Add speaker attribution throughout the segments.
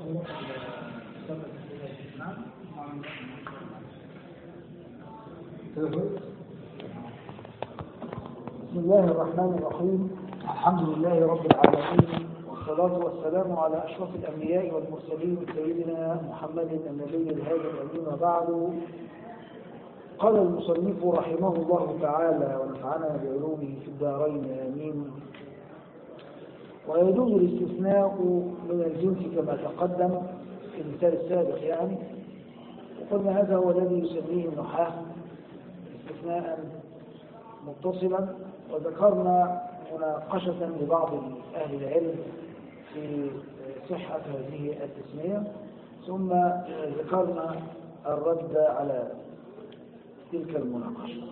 Speaker 1: بسم الله الرحمن الرحيم الحمد لله رب العالمين والصلاة والسلام على أشرف الأنبياء والمرسلين سيدنا محمد النبي الهادي الأمين وبعد قال المصنف رحمه الله تعالى ونفعنا بعلومه في الدارين آمين ويجوز الاستثناء من الجنس كما تقدم في المثال السابق يعني وقلنا هذا هو الذي يسميه النحاة استثناء متصلا وذكرنا مناقشة لبعض أهل العلم في صحة هذه التسمية ثم ذكرنا الرد على تلك المناقشة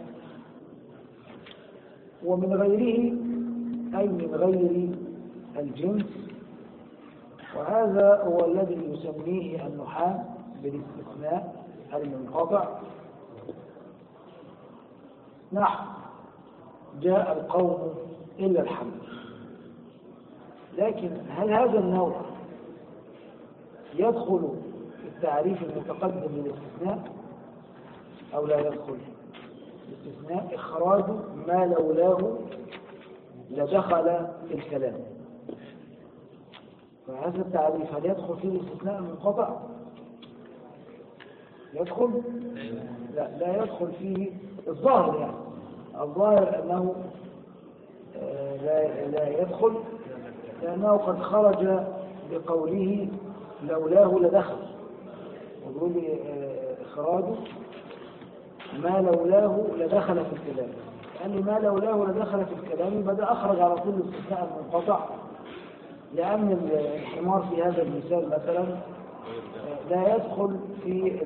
Speaker 1: ومن غيره أي من غير الجنس وهذا هو الذي يسميه النحاة بالاستثناء المنقطع نحو جاء القوم إلا الحمد لكن هل هذا النوع يدخل في التعريف المتقدم للاستثناء أو لا يدخل الاستثناء إخراج ما لولاه لدخل في الكلام فهذا التعريف هل يدخل فيه الاستثناء المنقطع يدخل لا لا يدخل فيه الظاهر يعني الظاهر أنه لا لا يدخل لأنه قد خرج بقوله لولاه لدخل ويقول لي إخراجه ما لولاه لدخل في الكلام لأن ما لولاه لدخل في الكلام بدأ أخرج على طول الاستثناء المنقطع لأن الحمار في هذا المثال مثلا لا يدخل في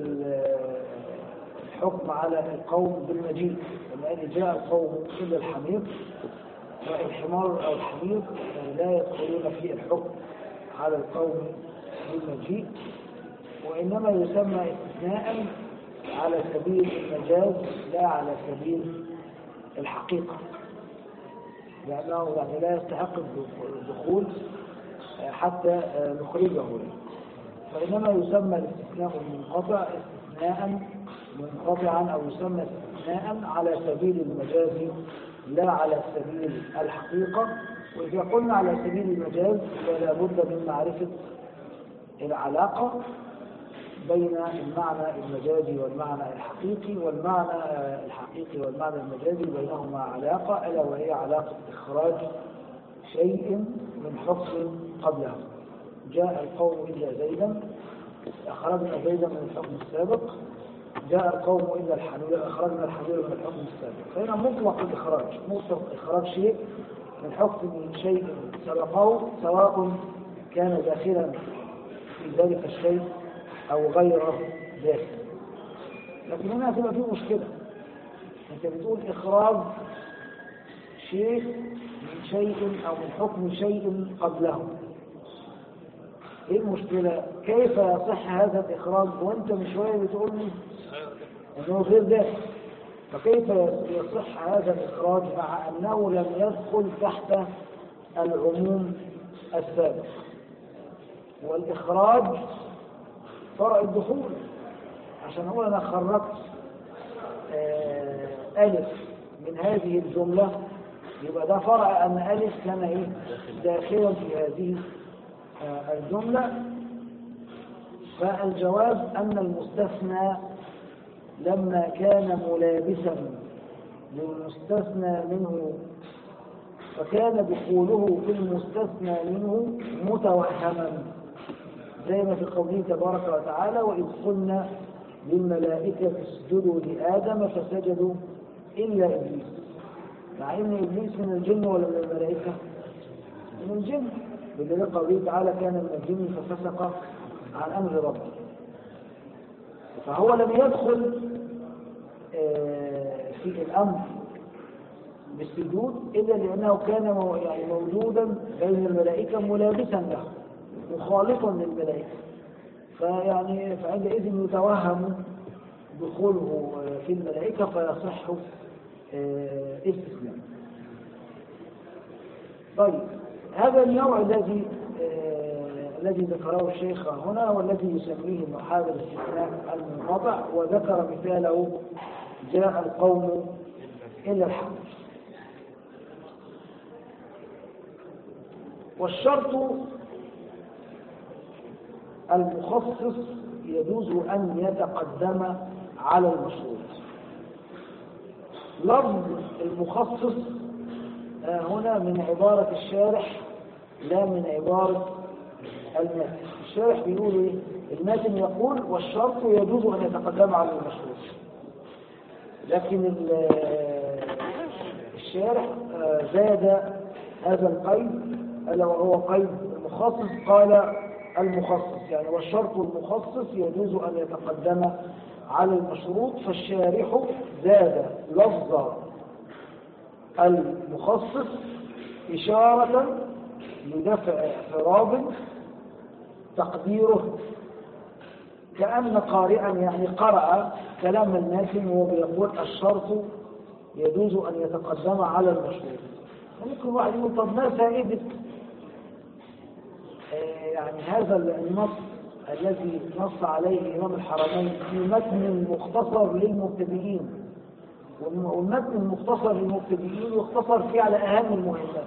Speaker 1: الحكم على القوم بالمجيء لأن جاء القوم إلا الحمير والحمار أو الحمير لا يدخلون في الحكم على القوم بالمجيء وإنما يسمى استثناء على سبيل المجاز لا على سبيل الحقيقة لأنه يعني لا يستحق الدخول حتى نخرجه فإنما يسمى الاستثناء المنقطع استثناء منقطعا أو يسمى استثناء على سبيل المجاز لا على سبيل الحقيقة وإذا قلنا على سبيل المجاز فلا بد من معرفة العلاقة بين المعنى المجازي والمعنى الحقيقي والمعنى الحقيقي والمعنى المجازي بينهما علاقة ألا وهي علاقة إخراج شيء من حكم قبله جاء القوم إلا زيدا أخرجنا زيدا من الحكم السابق جاء القوم إلا الحمير أخرجنا الحمير من الحكم السابق فهنا مطلق الإخراج مطلق إخراج شيء من حكم شيء سبقه سواء كان داخلا في ذلك الشيء أو غير ذلك لكن هنا هتبقى فيه مشكلة أنت بتقول إخراج شيء من شيء أو من حكم شيء قبله ايه المشكلة كيف يصح هذا الإخراج وانت من شوية بتقول لي انه غير ذلك فكيف يصح هذا الإخراج مع أنه لم يدخل تحت العموم السابق والإخراج فرع الدخول عشان أقول أنا خرجت ألف من هذه الجملة يبقى ده فرع أن ألف كان إيه داخلا في هذه الجملة فالجواب أن المستثنى لما كان ملابسا للمستثنى منه فكان دخوله في المستثنى منه متوهما زي ما في قوله تبارك وتعالى وإذ قلنا للملائكة اسجدوا لآدم فسجدوا إلا إبليس مع إن إبليس من الجن ولا من الملائكة؟ من الجن بدليل قوله تعالى كان من الجن ففسق عن أمر ربه فهو لم يدخل في الأمر بالسجود إلا لأنه كان يعني موجودا بين الملائكة ملابسا له مخالطا للملائكة فيعني فعندئذ يتوهم دخوله في الملائكة فيصح استثناء طيب هذا النوع الذي الذي ذكره الشيخ هنا والذي يسميه محاذ الاستثناء المنقطع وذكر مثاله جاء القوم إلا الحمد والشرط المخصص يجوز أن يتقدم على المشروط لفظ المخصص هنا من عبارة الشارح لا من عبارة الماتن الشارح بيقول ايه الماتن يقول والشرط يجوز أن يتقدم على المشروط لكن الشارح زاد هذا القيد ألا وهو قيد المخصص قال المخصص يعني والشرط المخصص يجوز أن يتقدم على المشروط فالشارح زاد لفظ المخصص إشارة لدفع اعتراض تقديره كأن قارئا يعني قرأ كلام الناس وهو بيقول الشرط يجوز أن يتقدم على المشروط ممكن واحد يقول طب ما فائدة يعني هذا النص الذي نص عليه إمام الحرمين في متن مختصر للمبتدئين والمتن المختصر للمبتدئين يختصر فيه على أهم المهمات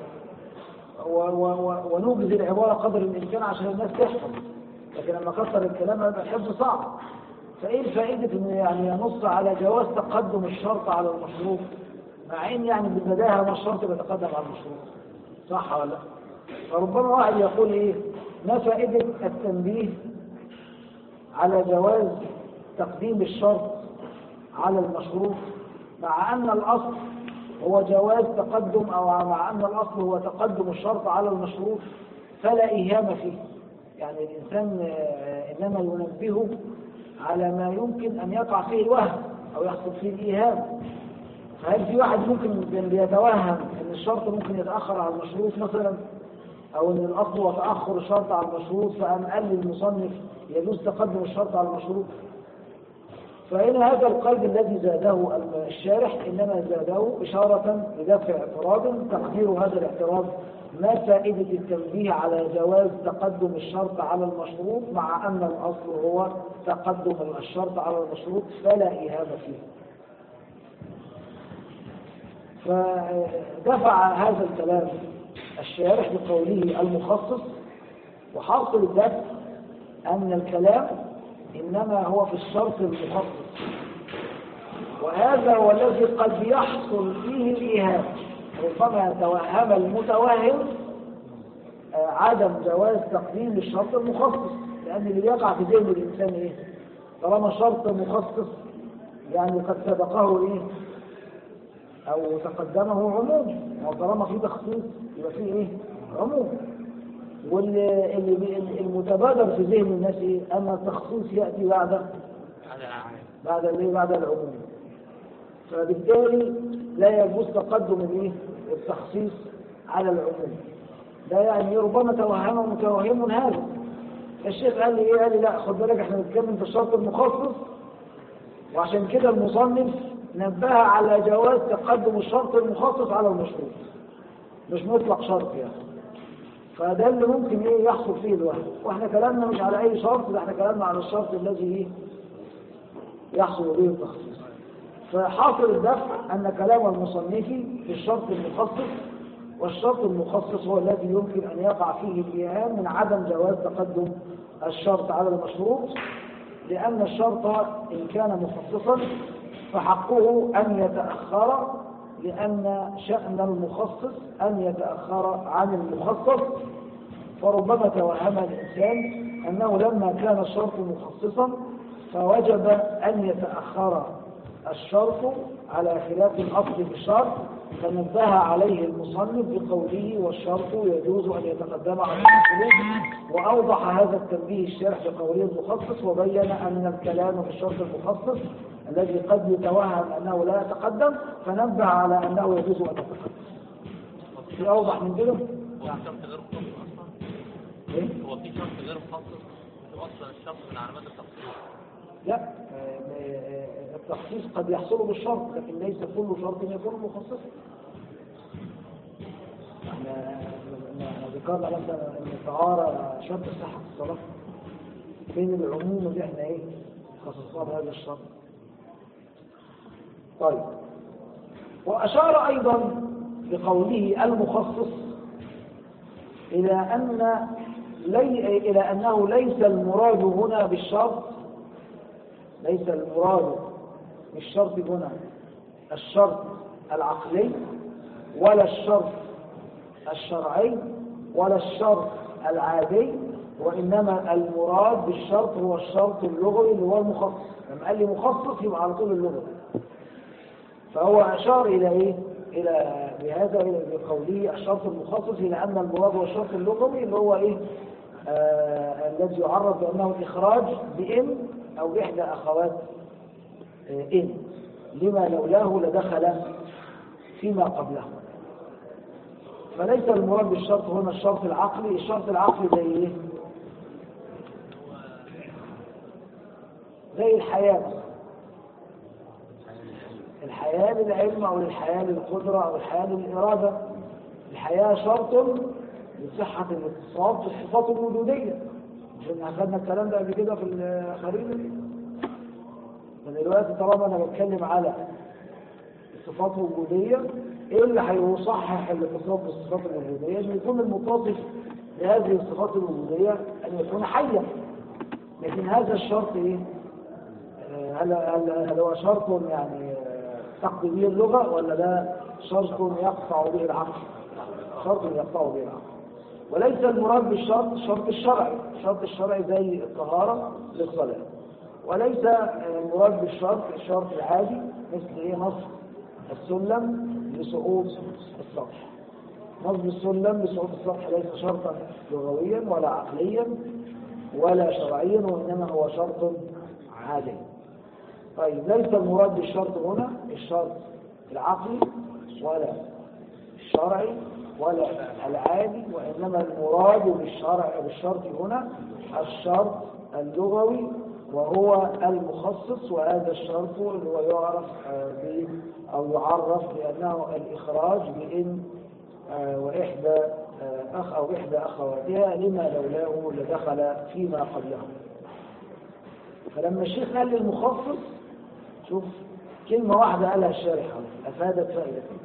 Speaker 1: ونوجز العبارة قدر الإمكان عشان الناس تحفظ لكن لما كثر الكلام هيبقى الحفظ صعب فإيه الفائدة إنه يعني ينص على جواز تقدم الشرط على المشروط مع إن يعني بالبداهة ما الشرط بيتقدم على المشروط صح ولا لا؟ فربما واحد يقول إيه ما فائدة التنبيه على جواز تقديم الشرط على المشروط مع أن الأصل هو جواز تقدم أو مع أن الأصل هو تقدم الشرط على المشروط فلا إيهام فيه يعني الإنسان إنما ينبهه على ما يمكن أن يقع فيه الوهم أو يحصل فيه الإيهام فهل في واحد ممكن بيتوهم أن الشرط ممكن يتأخر على المشروط مثلا أو أن الأصل هو تأخر الشرط على المشروط فأم قال للمصنف يجوز تقدم الشرط على المشروط فهنا هذا القيد الذي زاده الشارح إنما زاده إشارة لدفع اعتراض تقدير هذا الاعتراض ما فائدة التنبيه على جواز تقدم الشرط على المشروط مع أن الأصل هو تقدم الشرط على المشروط فلا إيهام فيه فدفع هذا الكلام الشارح بقوله المخصص وحاصل الدفع أن الكلام إنما هو في الشرط المخصص وهذا هو الذي قد يحصل فيه الإيهام ربما توهم المتوهم عدم جواز تقديم الشرط المخصص لأن اللي يقع في ذهن الإنسان إيه؟ طالما شرط مخصص يعني قد سبقه إيه؟ أو تقدمه عموم وطالما في تخصيص يبقى فيه إيه؟ عموم والمتبادر في ذهن الناس ايه؟ ان التخصيص ياتي بعد بعد الايه؟ بعد العموم. فبالتالي لا يجوز تقدم الايه؟ التخصيص على العموم. ده يعني ربما توهم متوهم هذا. الشيخ قال لي ايه؟ قال لي لا خد بالك احنا بنتكلم في الشرط المخصص وعشان كده المصنف نبه على جواز تقدم الشرط المخصص على المشروط. مش مطلق شرط يعني. فده اللي ممكن ايه يحصل فيه الوهم واحنا كلامنا مش على اي شرط ده احنا كلامنا على الشرط الذي ايه يحصل به التخصيص فحاصل الدفع ان كلام المصنف في الشرط المخصص والشرط المخصص هو الذي يمكن ان يقع فيه الايهام من عدم جواز تقدم الشرط على المشروط لان الشرط ان كان مخصصا فحقه ان يتاخر لأن شأن المخصص أن يتأخر عن المخصص فربما توهم الإنسان أنه لما كان الشرط مخصصا فوجب أن يتأخر الشرط على خلاف الأصل في الشرط فنبه عليه المصنف بقوله والشرط يجوز أن يتقدم على المشروط وأوضح هذا التنبيه الشارح بقوله المخصص وبين أن الكلام في الشرط المخصص الذي قد يتوهم أنه لا يتقدم فنبه على أنه يجوز أن يتقدم في أوضح من كده؟
Speaker 2: هو شرط غير مخصص اصلا
Speaker 1: إيه؟
Speaker 2: هو في شرط غير مخصص اصلا الشرط من علامات التخصيص
Speaker 1: لا آه، آه، التخصيص قد يحصل بالشرط لكن ليس كل شرط يكون مخصصا احنا احنا ذكرنا مثلا ان الطهارة شرط صحة الصلاة فين العموم اللي احنا ايه خصصناه بهذا الشرط طيب وأشار أيضا بقوله المخصص إلى أن لي إلى أنه ليس المراد هنا بالشرط ليس المراد بالشرط هنا الشرط العقلي ولا الشرط الشرعي ولا الشرط العادي وإنما المراد بالشرط هو الشرط اللغوي اللي هو المخصص لما قال لي مخصص يبقى على طول اللغوي فهو أشار إلى إيه؟ إلى بهذا إلى بقوله الشرط المخصص إلى أن المراد هو الشرط اللغوي اللي هو إيه؟ آه الذي يعرف بأنه الإخراج بإن أو بإحدى أخوات آه إن لما لولاه لدخل فيما قبله فليس المراد بالشرط هنا الشرط العقلي الشرط العقلي زي ايه زي الحياة الحياة للعلم أو الحياة للقدرة أو الحياة للإرادة الحياة شرط لصحة الاتصال في الصفات الوجودية مش احنا أخذنا الكلام ده قبل كده في الخريطة فدلوقتي طالما أنا بتكلم على الصفات الوجودية ايه اللي هيصحح الاتصال بالصفات الوجودية ان يكون المتصف بهذه الصفات الوجودية ان يكون حيا لكن هذا الشرط ايه آه، هل, هل, هل هو شرط يعني آه، تقضي به اللغة ولا ده شرط يقطع به العقل شرط يقطع به العقل وليس المراد بالشرط الشرط الشرعي الشرط الشرعي زي الطهارة للصلاة وليس آه، المراد بالشرط الشرط العادي مثل ايه نصب السلم لصعود السطح نصب السلم لصعود السطح ليس شرطا لغويا ولا عقليا ولا شرعيا وإنما هو شرط عادي طيب ليس المراد بالشرط هنا الشرط العقلي ولا الشرعي ولا العادي وإنما المراد بالشرع بالشرط هنا الشرط اللغوي وهو المخصص وهذا الشرط اللي هو يعرف آه، ب أو يعرف بأنه الإخراج بإن آه، وإحدى آه، أخ أو إحدى أخواتها لما لولاه لدخل فيما قبله فلما الشيخ قال للمخصص شوف كلمة واحدة قالها الشارح أفادت فائدتين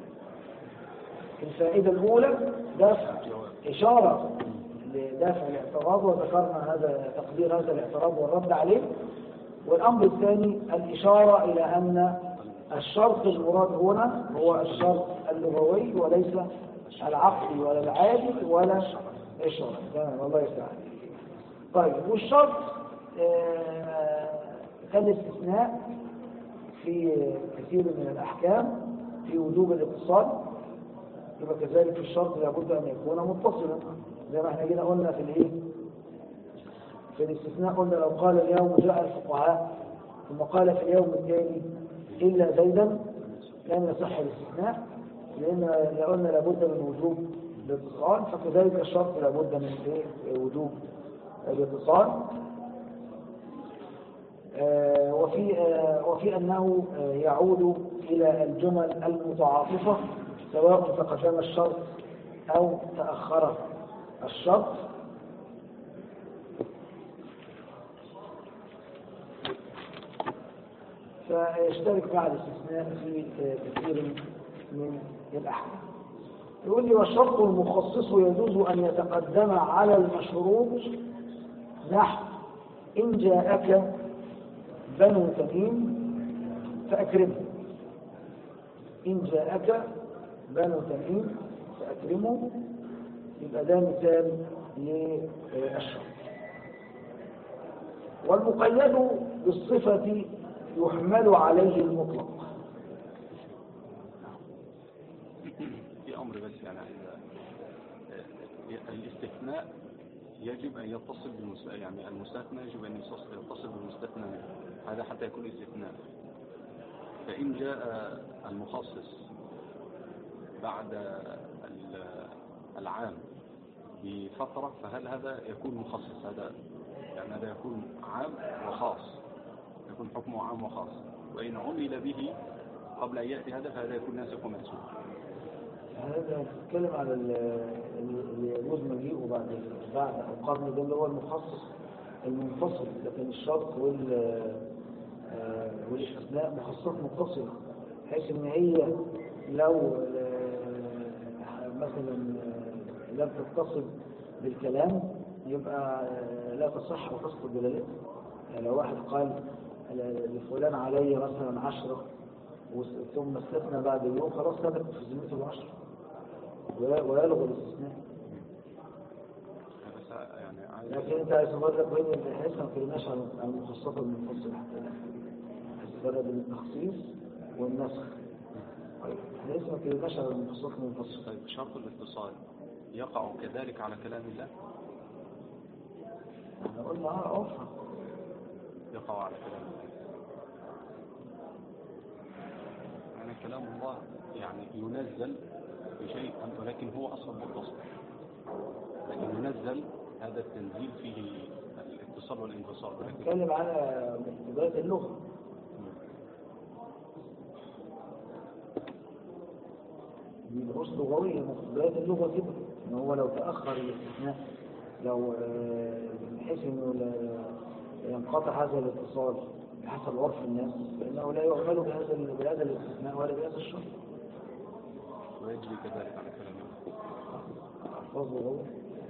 Speaker 1: الفائدة الأولى دفع إشارة لدافع الاعتراض وذكرنا هذا تقدير هذا الاعتراض والرد عليه والأمر الثاني الإشارة إلى أن الشرط المراد هنا هو الشرط اللغوي وليس العقلي ولا العادي ولا الشرط تمام الله يستعان طيب والشرط آه، كان استثناء في كثير من الأحكام في وجوب الاتصال يبقى كذلك الشرط لابد أن يكون متصلا زي ما احنا جينا قلنا في الايه في الاستثناء قلنا لو قال اليوم جاء الفقهاء ثم قال في اليوم الثاني إلا زيدا لم يصح الاستثناء لأن قلنا لابد من وجوب الاتصال فكذلك الشرط لابد من إيه؟ وجوب الاتصال آه وفي آه وفي أنه آه يعود إلى الجمل المتعاطفة سواء تقدم الشرط أو تأخر الشرط فيشترك مع الاستثناء في كثير من الأحكام يقول لي والشرط المخصص يجوز أن يتقدم على المشروط نحو إن جاءك بنو تميم فأكرمه إن جاءك بنو تميم فأكرمه يبقى ده مثال للشرط والمقيد بالصفة يحمل عليه المطلق
Speaker 3: في امر بس يعني الاستثناء يجب ان يتصل بالمستثنى يعني المستثنى يجب ان يتصل بالمستثنى هذا حتى يكون استثناء فان جاء المخصص بعد العام بفترة فهل هذا يكون مخصص هذا يعني هذا يكون عام وخاص يكون حكمه عام وخاص وإن عمل به قبل أن يأتي هذا فهذا يكون ناسخ ومنسوخ
Speaker 1: هذا بنتكلم على ال- اللي يجوز مجيئه بعد بعد القرن ده اللي هو المخصص المنفصل لكن الشرط وال آه، والاستثناء مخصصات متصلة بحيث ان هي لو آه، مثلا آه، لم تتصل بالكلام يبقى آه، لا تصح وتسقط دلالتها يعني لو واحد قال لفلان علي مثلا عشرة وس- ثم استثنى بعد اليوم خلاص ثبت في ذمته العشرة ولا- ويلغى الاستثناء
Speaker 3: بس يعني عايز
Speaker 1: لكن انت عايز تفرق بين الحس ما تكلمناش عن عن المخصصات المنفصلة حتى الآن عايز تفرق بين التخصيص والنسخ طيب احنا لسه ما تكلمناش عن المخصصات المنفصلة
Speaker 3: طيب شرط الاتصال يقع كذلك على كلام الله
Speaker 1: احنا قلنا اه عرفا
Speaker 3: يقع على كلام الله يعني كلام الله يعني ينزل بشيء ولكن هو أصلا متصل لكن ينزل هذا التنزيل فيه الاتصال والانفصال ولكن
Speaker 1: نتكلم على مقتضيات اللغة دي دروس لغوية مقتضيات اللغة كده ان هو لو تأخر الاستثناء لو آه، بحيث انه لا- ينقطع هذا الاتصال بحسب عرف الناس فإنه لا يعمل بهذا ال- بهذا الاستثناء ولا بهذا الشرط
Speaker 3: ويجري كذلك على كلام الله
Speaker 1: ألفاظ لغوية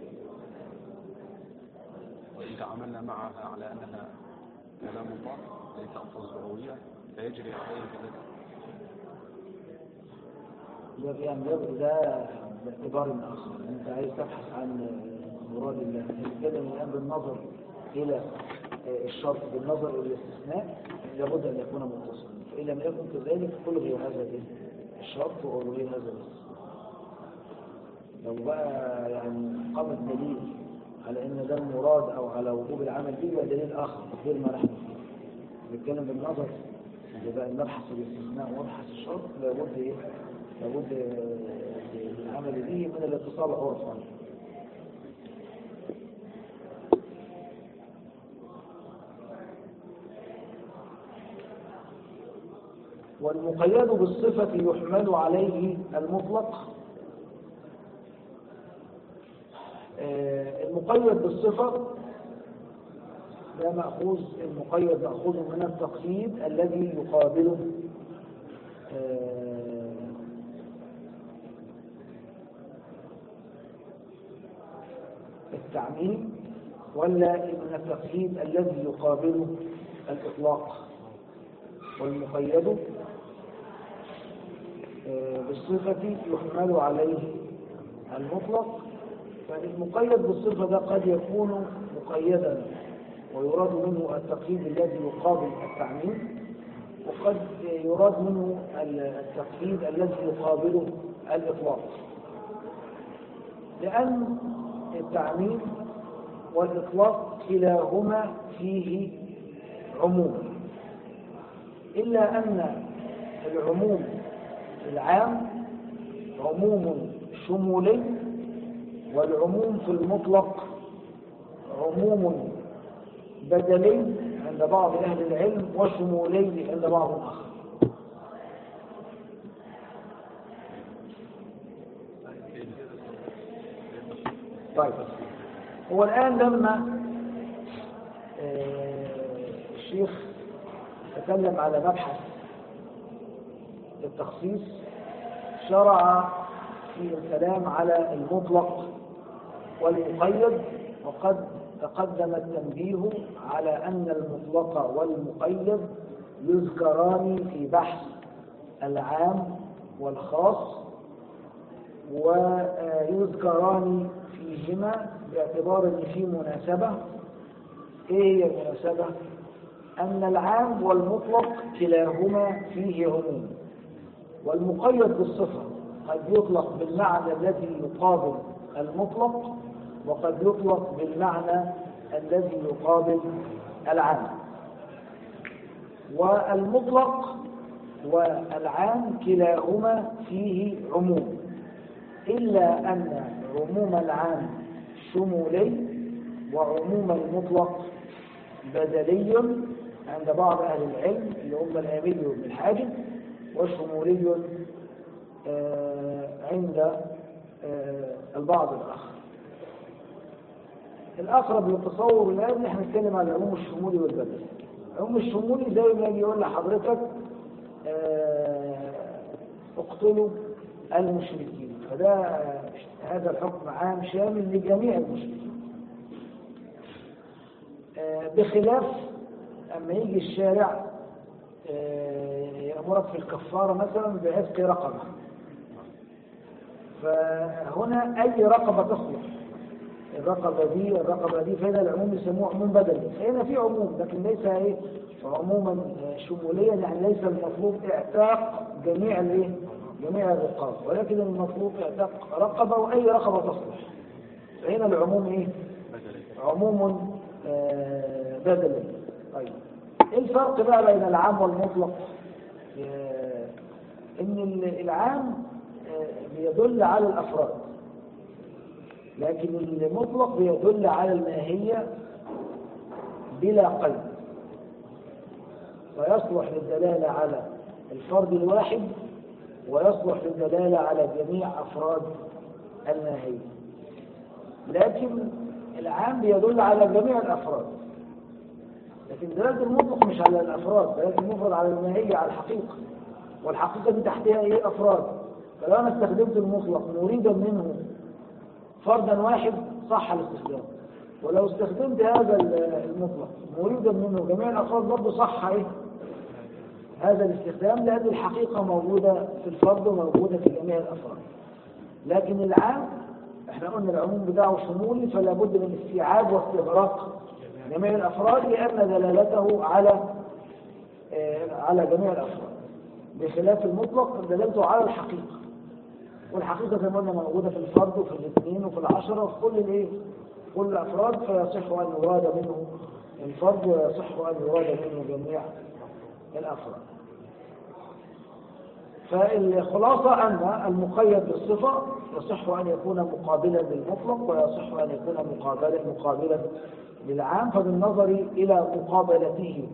Speaker 3: وإذا عملنا معها على أنها كلام الله ليس ألفاظ لغوية فيجري عليه كذلك
Speaker 1: ده يعني ده ده باعتبار آخر أنت عايز تبحث عن مراد الله نتكلم الآن بالنظر إلى الشرط بالنظر إلى الاستثناء لابد أن يكون متصلا فإن لم يكن كذلك ألغي هذا الإيه؟ الشرط وألغي هذا الاستثناء لو بقى يعني قام الدليل على ان ده المراد او على وجوب العمل به يبقى دليل اخر غير ما نحن فيه نتكلم بالنظر يبقى المبحث الاستثناء ومبحث الشرط لابد ايه لابد آه، للعمل به من الاتصال عرفا والمقيد بالصفة يحمل عليه المطلق آه، المقيد بالصفة ده مأخوذ المقيد مأخوذ من التقييد الذي يقابله آه، التعميم ولا من التقييد الذي يقابله الإطلاق والمقيد آه، بالصفة يحمل عليه المطلق فالمقيد بالصفة ده قد يكون مقيدا ويراد منه التقييد الذي يقابل التعميم وقد يراد منه التقييد الذي يقابله الإطلاق لأن التعميم والإطلاق كلاهما فيه عموم إلا أن العموم العام عموم شمولي والعموم في المطلق عموم بدلي عند بعض أهل العلم وشمولي عند بعض آخر طيب هو الآن لما آه، الشيخ تكلم على مبحث التخصيص شرع في الكلام على المطلق والمقيد وقد تقدم التنبيه على أن المطلق والمقيد يذكران في بحث العام والخاص ويذكران فيهما باعتبار ان في مناسبة ايه هي المناسبة ان العام والمطلق كلاهما فيه عموم والمقيد بالصفة قد يطلق بالمعنى الذي يقابل المطلق وقد يطلق بالمعنى الذي يقابل العام والمطلق والعام كلاهما فيه عموم إلا أن عموم العام شمولي وعموم المطلق بدلي عند بعض أهل العلم اللي هم الآملي بن الحاجب وشمولي آه، عند آه، البعض الآخر الأقرب للتصور الآن احنا نتكلم عن العموم الشمولي والبدني العموم الشمولي زي ما يجي يقول لحضرتك آه، اقتلوا المشركين فده آه، هذا الحكم عام شامل لجميع المشركين آه، بخلاف أما يجي الشارع آه، يأمرك في الكفارة مثلا بعتق رقبة فهنا أي رقبة تصلح الرقبة دي الرقبة دي فهنا العموم يسموه عموم بدني فهنا في عموم لكن ليس ايه عموما شموليا يعني ليس المطلوب اعتاق جميع الايه جميع الرقاب ولكن المطلوب اعتاق رقبة وأي رقبة تصلح فهنا العموم ايه
Speaker 3: بدل
Speaker 1: عموم آه، بدني طيب ايه الفرق بقى بين العام والمطلق آه، ان ال- العام آه، بيدل على الافراد لكن المطلق بيدل على الماهيه بلا قيد ويصلح للدلاله على الفرد الواحد ويصلح للدلاله على جميع افراد الماهيه لكن العام بيدل على جميع الافراد لكن دلالة المطلق مش على الافراد دلالة المفرد على الماهية على الحقيقة والحقيقة دي تحتها ايه افراد فلو انا استخدمت المطلق مريدا منه فردا واحد صح الاستخدام ولو استخدمت هذا المطلق مريدا منه جميع الافراد برضه صح ايه هذا الاستخدام لان الحقيقة موجودة في الفرد وموجودة في جميع الافراد لكن العام احنا قلنا العموم بتاعه شمولي فلا بد من استيعاب واستغراق جميع الافراد لان دلالته على آه، على جميع الافراد بخلاف المطلق دلالته على الحقيقه والحقيقه زي ما قلنا موجوده في الفرد وفي الاثنين وفي العشره وفي كل الايه كل الافراد فيصح ان يراد منه الفرد ويصح ان يراد منه جميع الافراد فالخلاصة أن المقيد بالصفة يصح أن يكون مقابلا للمطلق ويصح أن يكون مقابلا مقابلا للعام فبالنظر إلى مقابلته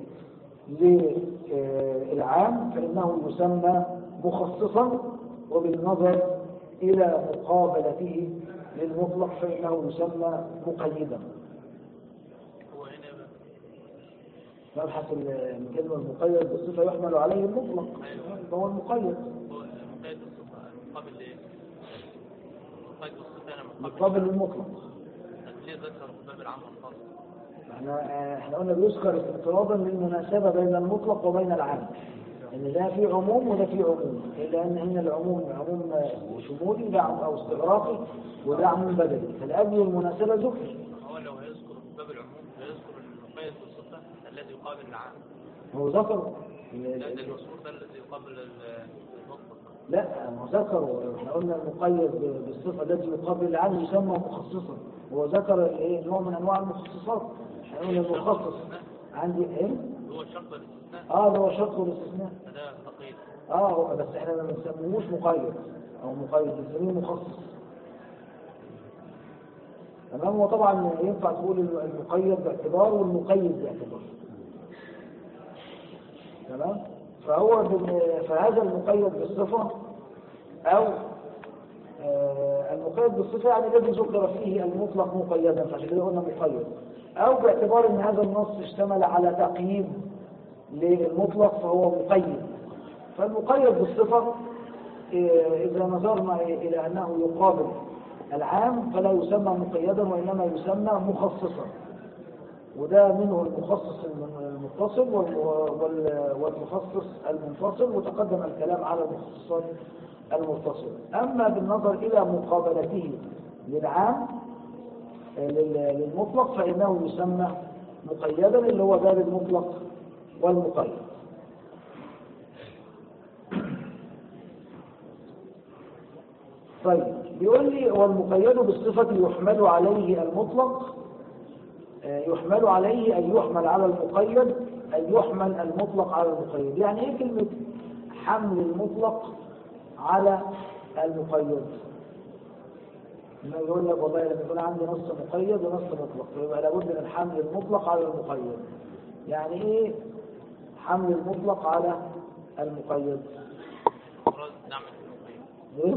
Speaker 1: للعام فإنه يسمى مخصصا وبالنظر إلى مقابلته للمطلق فإنه يسمى مقيدا
Speaker 2: هو هنا بقى
Speaker 1: مبحث الكلمة المقيد بالصفة يحمل عليه المطلق فهو المقيد
Speaker 2: هو مقيد بالصفة مقابل لإيه؟ مقيد بالصفة أنا مقابل
Speaker 1: مقابل للمطلق
Speaker 2: طب ليه ذكر في باب العام والخاص؟
Speaker 1: احنا احنا قلنا بيذكر استطرادا للمناسبة بين المطلق وبين العام ان ده في عموم وده في عموم الا ان هنا العموم عموم شمولي ده عموم او استغراقي وده عموم بدني فلاجل المناسبة ذكر
Speaker 2: هو لو هيذكر في باب العموم هيذكر المقيد بالصفة الذي يقابل العام
Speaker 1: هو ذكر
Speaker 2: لا ده المذكور ده الذي يقابل ال- المطلق
Speaker 1: لا هو ذكر احنا قلنا المقيد بالصفة التي يقابل العام يسمى مخصصا هو ذكر ايه نوع من انواع المخصصات احنا قلنا المخصص عندي ايه
Speaker 2: هو شرط الاستثناء
Speaker 1: اه ده هو شرط الاستثناء
Speaker 2: فده تقييد
Speaker 1: اه هو بس احنا ما بنسميهوش مقيد او مقيد بنسميه مخصص تمام وطبعا ينفع تقول المقيد باعتبار والمقيد باعتبار تمام فهو بال- فهذا المقيد بالصفة أو آه، المقيد بالصفة يعني الذي ذكر فيه المطلق مقيدا فعشان كده قلنا مقيد أو باعتبار أن هذا النص اشتمل على تقييد للمطلق فهو مقيد فالمقيد بالصفة آه، إذا نظرنا إلى أنه يقابل العام فلا يسمى مقيدا وإنما يسمى مخصصا وده منه المخصص المتصل وال- وال- والمخصص المنفصل وتقدم الكلام على المخصصات المتصلة أما بالنظر إلى مقابلته للعام آه، لل- للمطلق فإنه يسمى مقيدا اللي هو باب المطلق والمقيد طيب بيقول لي والمقيد بالصفة يحمل عليه المطلق آه، يحمل عليه أن يحمل على المقيد أن يحمل المطلق على المقيد يعني إيه كلمة حمل المطلق على المقيد لما يقول لك والله لما يكون عندي نص مقيد ونص مطلق يبقى لابد من حمل المطلق على المقيد يعني ايه حمل المطلق على المقيد
Speaker 2: مراد نعمل في المقيد
Speaker 1: إيه؟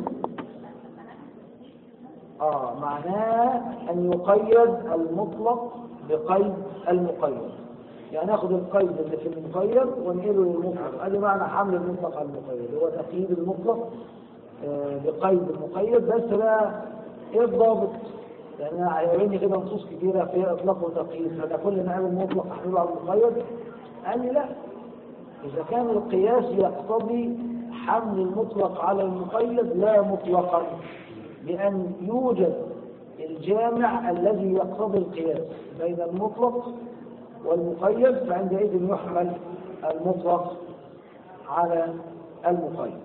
Speaker 1: آه معناه أن يقيد المطلق بقيد المقيد يعني ناخد القيد اللي في المقيد وننقله للمطلق هذا معنى حمل المطلق على المقيد هو تقييد المطلق آه، بقيد المقيد بس بقى ايه الضابط؟ يعني انا هيوريني كده نصوص كتيره فيها اطلاق وتقييد فده كل ما قال المطلق احمله على المقيد قال لي لا اذا كان القياس يقتضي حمل المطلق على المقيد لا مطلقا لان يوجد الجامع الذي يقتضي القياس بين المطلق والمقيد فعندئذ يحمل المطلق على المقيد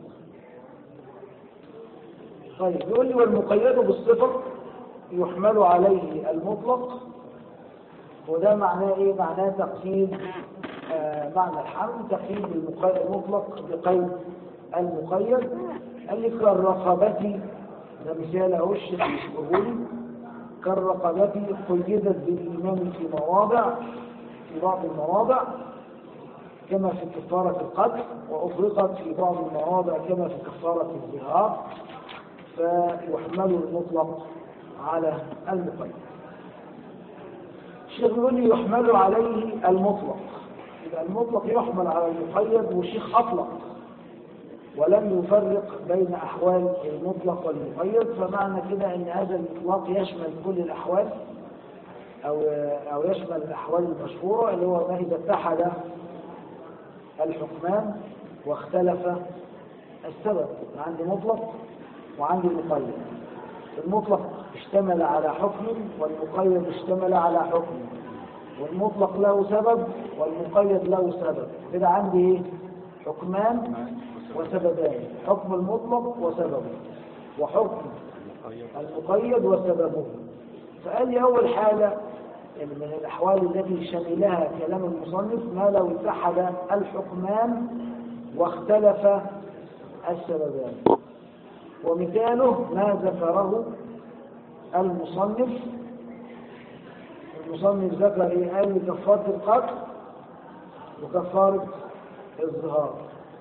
Speaker 1: طيب يقول لي والمقيد بالصفة يحمل عليه المطلق وده معناه ايه؟ معناه تقييد آه معنى الحمل تقييد المقيد المطلق بقيد المقيد قال لي كالرقبة ده مثال اهو الشيخ يشبهه لي كالرقبة قيدت بالإيمان في مواضع في بعض المواضع كما في كفارة القتل وأطلقت في بعض المواضع كما في كفارة الزهار فيحمل المطلق على المقيد الشيخ يقول لي يحمل عليه المطلق يبقى المطلق يحمل على المقيد والشيخ أطلق ولم يفرق بين أحوال المطلق والمقيد فمعنى كده أن هذا الإطلاق يشمل كل الأحوال أو أو يشمل الأحوال المشهورة اللي هو ما إذا اتحد الحكمان واختلف السبب عندي مطلق وعندي مقيد المطلق اشتمل على حكم والمقيد اشتمل على حكم والمطلق له سبب والمقيد له سبب كده عندي ايه حكمان وسببان حكم المطلق وسببه وحكم المقيد وسببه فقال لي اول حاله من الاحوال التي شملها كلام المصنف ما لو اتحد الحكمان واختلف السببان ومثاله ما ذكره المصنف المصنف ذكر ايه قال لي كفاره القتل وكفاره الظهار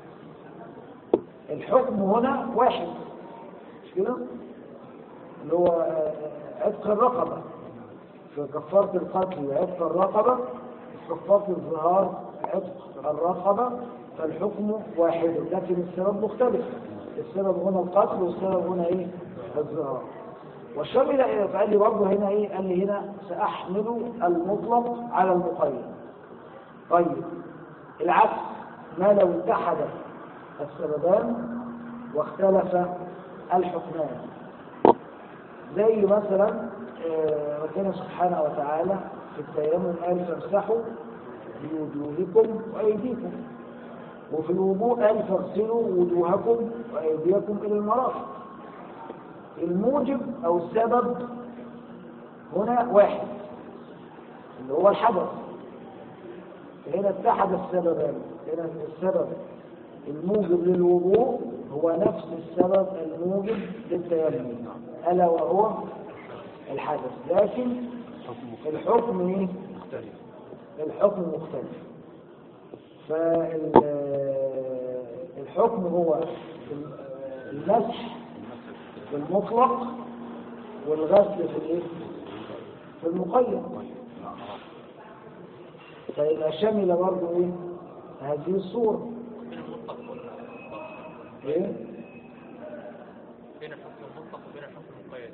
Speaker 1: الحكم هنا واحد مش كده اللي هو عتق الرقبه في كفاره القتل عتق الرقبه في كفاره الظهار عتق الرقبه فالحكم واحد لكن السبب مختلف السبب هنا القتل والسبب هنا ايه الظهار والشامل قال لي برضه هنا ايه قال لي هنا ساحمل المطلق على المقيد طيب العكس ما لو اتحد السببان واختلف الحكمان زي مثلا ربنا سبحانه وتعالى في التيمم قال فامسحوا بوجوهكم وايديكم وفي الوضوء قال فاغسلوا وجوهكم وايديكم الى المرافق الموجب او السبب هنا واحد اللي هو الحدث هنا اتحد السببان هنا السبب الموجب للوضوء هو نفس السبب الموجب للتيمم الا وهو الحدث لكن الحكم ايه الحكم مختلف فالحكم هو المسح في المطلق والغسل في الايه في المقيد فيبقى شمل برضه ايه هذه الصورة ايه
Speaker 2: بين الحكم المطلق وبين الحكم المقيد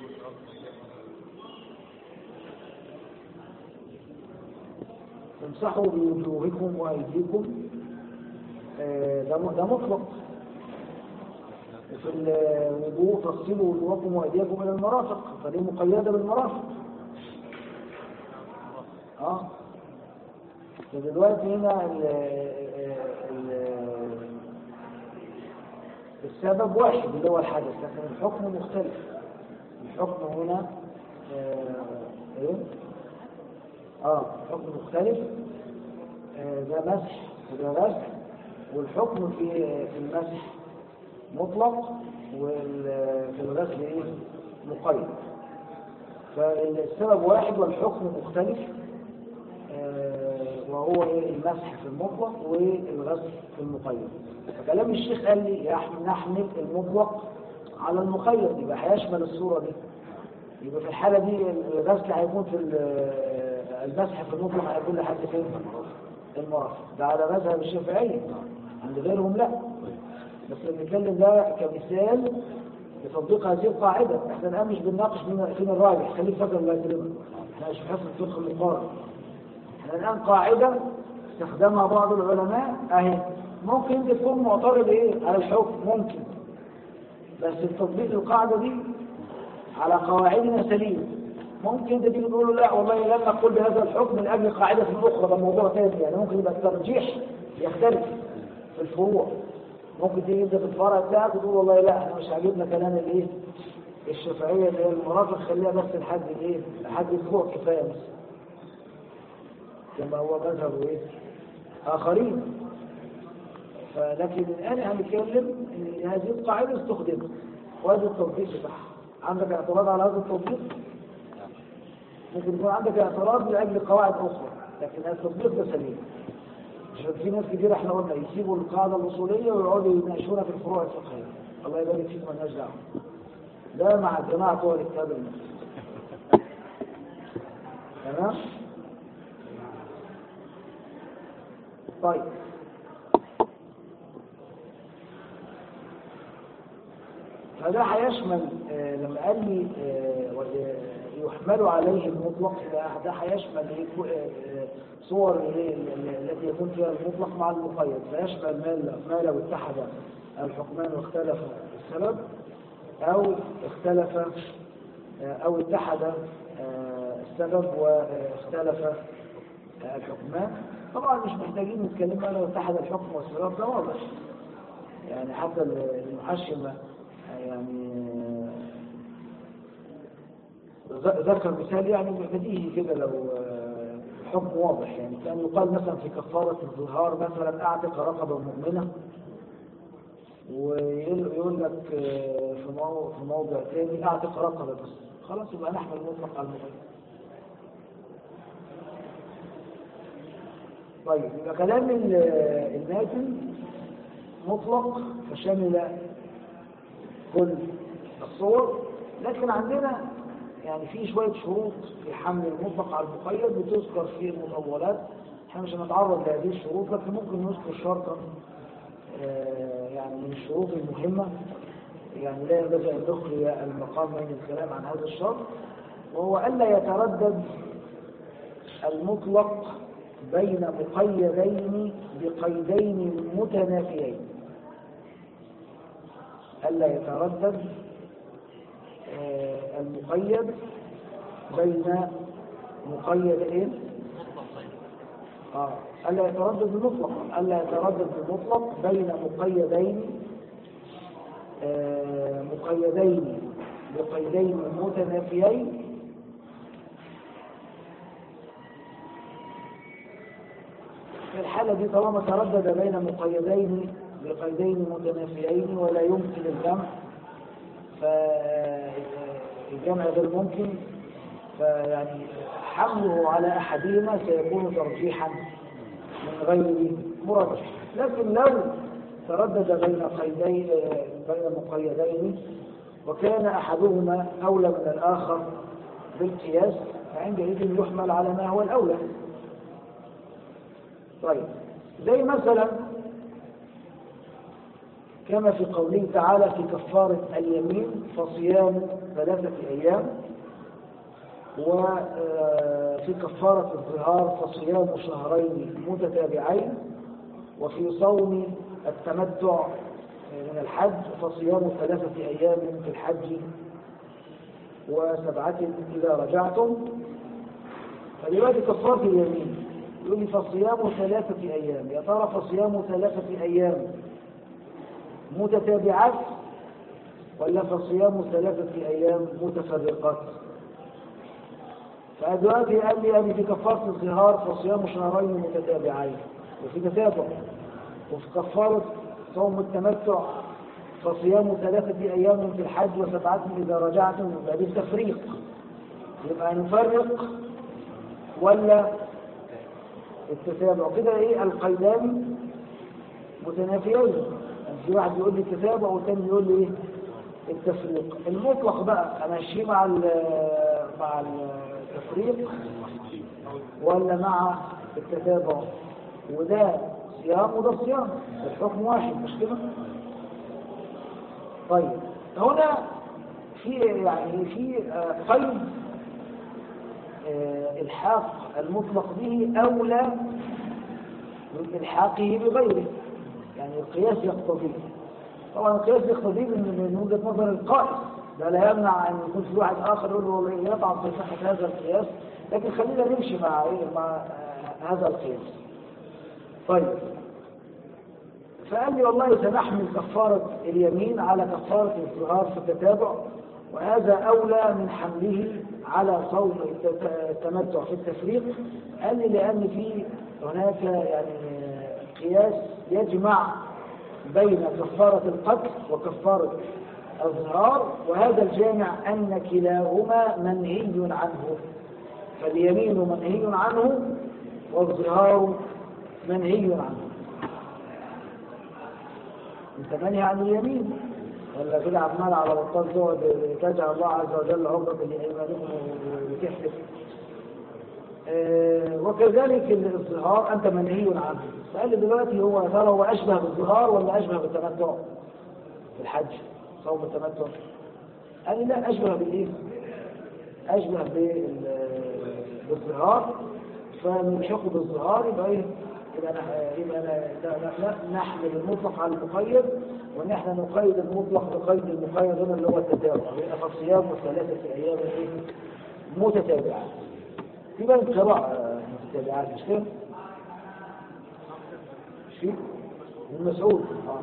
Speaker 1: تمسحوا بوجوهكم وايديكم آه، ده م- ده مطلق في الوضوء تغسلوا وجوهكم وايديكم الى المرافق فدي مقيده بالمرافق اه فدلوقتي هنا ال ال السبب واحد اللي هو الحدث لكن الحكم مختلف الحكم هنا آه، ايه اه الحكم مختلف آه، ده مسح وده غسل والحكم في في المسح مطلق وفي الغسل ايه مقيد فالسبب واحد والحكم مختلف آه، وهو ايه المسح في المطلق والغسل في المقيد فكلام الشيخ قال لي يحمل- نحمل المطلق على المقيد يبقى هيشمل الصورة دي يبقى في الحالة دي الغسل هيكون في ال- المسح في المطلق هيكون لحد فين؟ المرافق ده على مذهب الشافعية عند غيرهم لا بس بنتكلم ده كمثال لتطبيق هذه القاعدة احنا الآن مش بنناقش مين فين الراجح خليك فاكر الله يكرمك احنا مش حاسس تدخل المقارنة احنا الآن قاعدة استخدمها بعض العلماء اهي ممكن انت تكون معترض ايه على الحكم ممكن بس التطبيق القاعدة دي على قواعدنا سليم ممكن انت تيجي تقول له لا والله لم نقول بهذا الحكم من اجل قاعدة اخرى ده موضوع ثاني يعني ممكن يبقى الترجيح يختلف في الفروع ممكن تيجي انت في الفرع بتاعك وتقول والله لا احنا مش عاجبنا كلام الايه الشافعية اللي هي المرافق خليها بس لحد الايه لحد اسبوع كفاية بس كما هو مذهب ايه اخرين فلكن الان هنتكلم ان هذه القاعدة استخدمت وهذا التطبيق بتاعها عندك اعتراض على هذا التطبيق ممكن يكون عندك اعتراض لاجل قواعد اخرى لكن التطبيق ده سليم عشان في ناس كتير احنا قلنا يسيبوا القاعده الاصوليه ويقعدوا يناقشونا في الفروع الفقهيه الله يبارك فيك مالناش دعوه ده مع الجماعه بتوع الكتاب المسلم تمام طيب فده هيشمل آه، لما قال لي آه، و- يحمل عليه المطلق ده ده هيشمل إيه؟ كو- آه، آه، صور إيه ال- ال- التي يكون فيها المطلق مع المقيد فيشمل ما ما لو اتحد الحكمان واختلف السبب او اختلف آه، او اتحد آه، السبب واختلف آه، الحكمان طبعا مش محتاجين نتكلم بقى لو اتحد الحكم والسبب ده واضح يعني حتى المحشمة يعني ذ- ذكر مثال يعني بديهي كده لو آه، حكم واضح يعني كان يقال مثلا في كفارة الظهار مثلا أعتق رقبة مؤمنة ويقول لك آه، في مو- في موضع تاني أعتق رقبة بس خلاص يبقى نحمل المطلق على المقيد طيب يبقى كلام ال- الماتن مطلق فشمل كل الصور لكن عندنا يعني في شوية شروط في حمل المطلق على المقيد بتذكر في المطولات احنا مش هنتعرض لهذه الشروط لكن ممكن نذكر شرطا آه، يعني من الشروط المهمة يعني لا ينبغي أن نخلي المقام من الكلام عن هذا الشرط وهو ألا يتردد المطلق بين مقيدين بقيدين متنافيين ألا يتردد آه، المقيد بين مقيدين آه. ألا يتردد المطلق ألا يتردد المطلق بين مقيدين آه، مقيدين بقيدين متنافيين في الحالة دي طالما تردد بين مقيدين بقيدين متنافيين ولا يمكن الجمع فالجمع غير ممكن فيعني حمله على أحدهما سيكون ترجيحا من غير مرجح لكن لو تردد بين قيدين بين مقيدين وكان أحدهما أولى من الآخر بالقياس فعندئذ يحمل على ما هو الأولى طيب زي مثلا كما في قوله تعالى في كفارة اليمين فصيام ثلاثة أيام وفي كفارة الظهار فصيام شهرين متتابعين وفي صوم التمتع من الحج فصيام ثلاثة أيام في الحج وسبعة إذا رجعتم فدلوقتي كفارة اليمين يقول لي فصيام ثلاثة أيام يا ترى فصيام ثلاثة أيام متتابعات ولا فصيام ثلاثة أيام متفرقات فدلوقتي قال لي يعني في كفارة الظهار فصيام شهرين متتابعين وفي تتابع وفي كفارة صوم التمتع فصيام ثلاثة أيام في الحج وسبعة إذا رجعتم يبقى دي التفريق يبقى نفرق ولا التتابع كده ايه القيدان متنافيين يعني في واحد يقول لي التتابع والثاني يقول لي ايه التفريق المطلق بقى امشيه مع ال- مع التفريق ولا مع التتابع وده صيام وده صيام الحكم واحد مش كده طيب هنا في يعني في آه، قيد آه، الحاق المطلق به اولى من الحاقه بغيره يعني القياس يقتضيه طبعا القياس يقتضيه من من وجهه نظر القائل ده لا يمنع ان يكون في واحد اخر يقول له والله يطعن في صحه هذا القياس لكن خلينا نمشي مع إيه؟ مع آه، هذا القياس طيب فقال لي والله سنحمل كفارة اليمين على كفارة الظهار في التتابع وهذا أولى من حمله على صوم الت- التمتع في التفريق قال لي لأن في هناك يعني قياس يجمع بين كفارة القتل وكفارة الظهار وهذا الجامع أن كلاهما منهي عنه فاليمين منهي عنه والظهار منهي عنه انت منهي عن اليمين ولا كده عمال على بطال تقعد تجعل الله عز وجل عقدة لأيمانكم وتحلف آه، وكذلك الظهار أنت منهي عنه فقال لي دلوقتي هو يا ترى هو أشبه بالظهار ولا أشبه بالتمتع في الحج صوم التمتع قال لي لا أشبه بالإيه؟ أشبه بال- بالظهار فنلحقه بالظهار يبقى إيه؟ يبقى نح- يبقى ن- ن- ن- نحمل المطلق على المقيد وان احنا نقيد المطلق بقيد المقيد هنا اللي هو التتابع يبقى فالصيام ثلاثة ايام ايه؟ متتابعات يبقى القراءة متتابعات مش كده؟ مش كده؟ ابن مسعود اه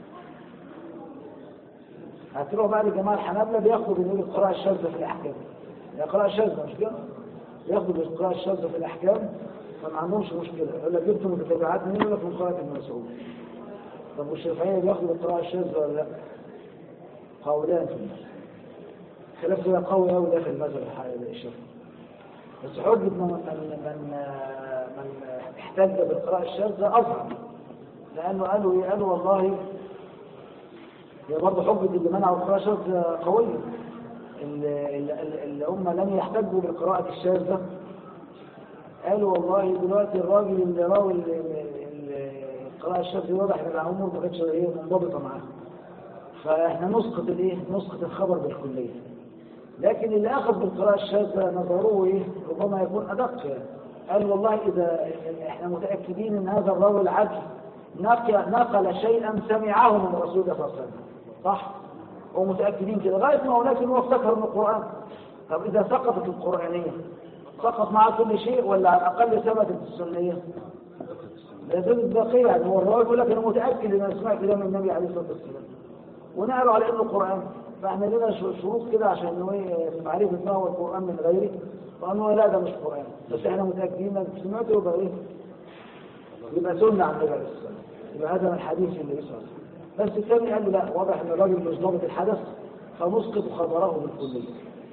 Speaker 1: هتروح بقى لجماعة الحنابلة بياخدوا بنقول القراءة الشاذة في الأحكام هي قراءة شاذة مش كده؟ بياخدوا بالقراءة الشاذة في الأحكام فما عندهمش مشكلة يقول لك جبتوا متتابعات منين يقول لك من قراءة ابن مسعود طب والشافعية بياخدوا بالقراءة الشاذة ولا لا؟ قولان في المذهب خلاف كده قوي قوي ده في المذهب الحقيقي الشافعي بس حجة من من من من احتج بالقراءة الشاذة أظهر لأنه قالوا إيه؟ قالوا والله هي برضه حجة اللي منعوا القراءة الشاذة قوية اللي, اللي اللي هم لم يحتجوا بالقراءة الشاذة قالوا والله دلوقتي الراجل اللي راوي ال- ال- ال- القراءة الشاذة واضح ان الامور ما كانتش ايه منضبطة معاه فاحنا نسقط الايه؟ نسقط الخبر بالكلية لكن اللي اخذ بالقراءة الشاذة نظروه ايه؟ ربما يكون ادق يعني قال والله اذا احنا متاكدين ان هذا الراوي العدل نقل, نقل شيئا سمعه من الرسول صلى الله عليه وسلم صح؟ ومتاكدين كده لغايه ما هناك هو افتكر من القران طب اذا سقطت القرانيه سقط معها كل شيء ولا على الاقل ثبتت السنيه؟ لا ثبت باقيه يعني هو الراوي يقول لك انا متاكد ان انا سمعت ده من النبي عليه الصلاه والسلام ونقلوا على انه قران فاحنا لنا ش- شروط كده عشان انه ايه في معرفه ما هو القران من غيره وانه لا ده مش قران بس احنا متاكدين انك سمعته يبقى ايه؟ يبقى سنه عن النبي عليه الصلاه والسلام يبقى هذا من حديث النبي صلى الله عليه وسلم بس الثاني قال له لا واضح ان الراجل مش ضابط الحدث فنسقط خبره بالكليه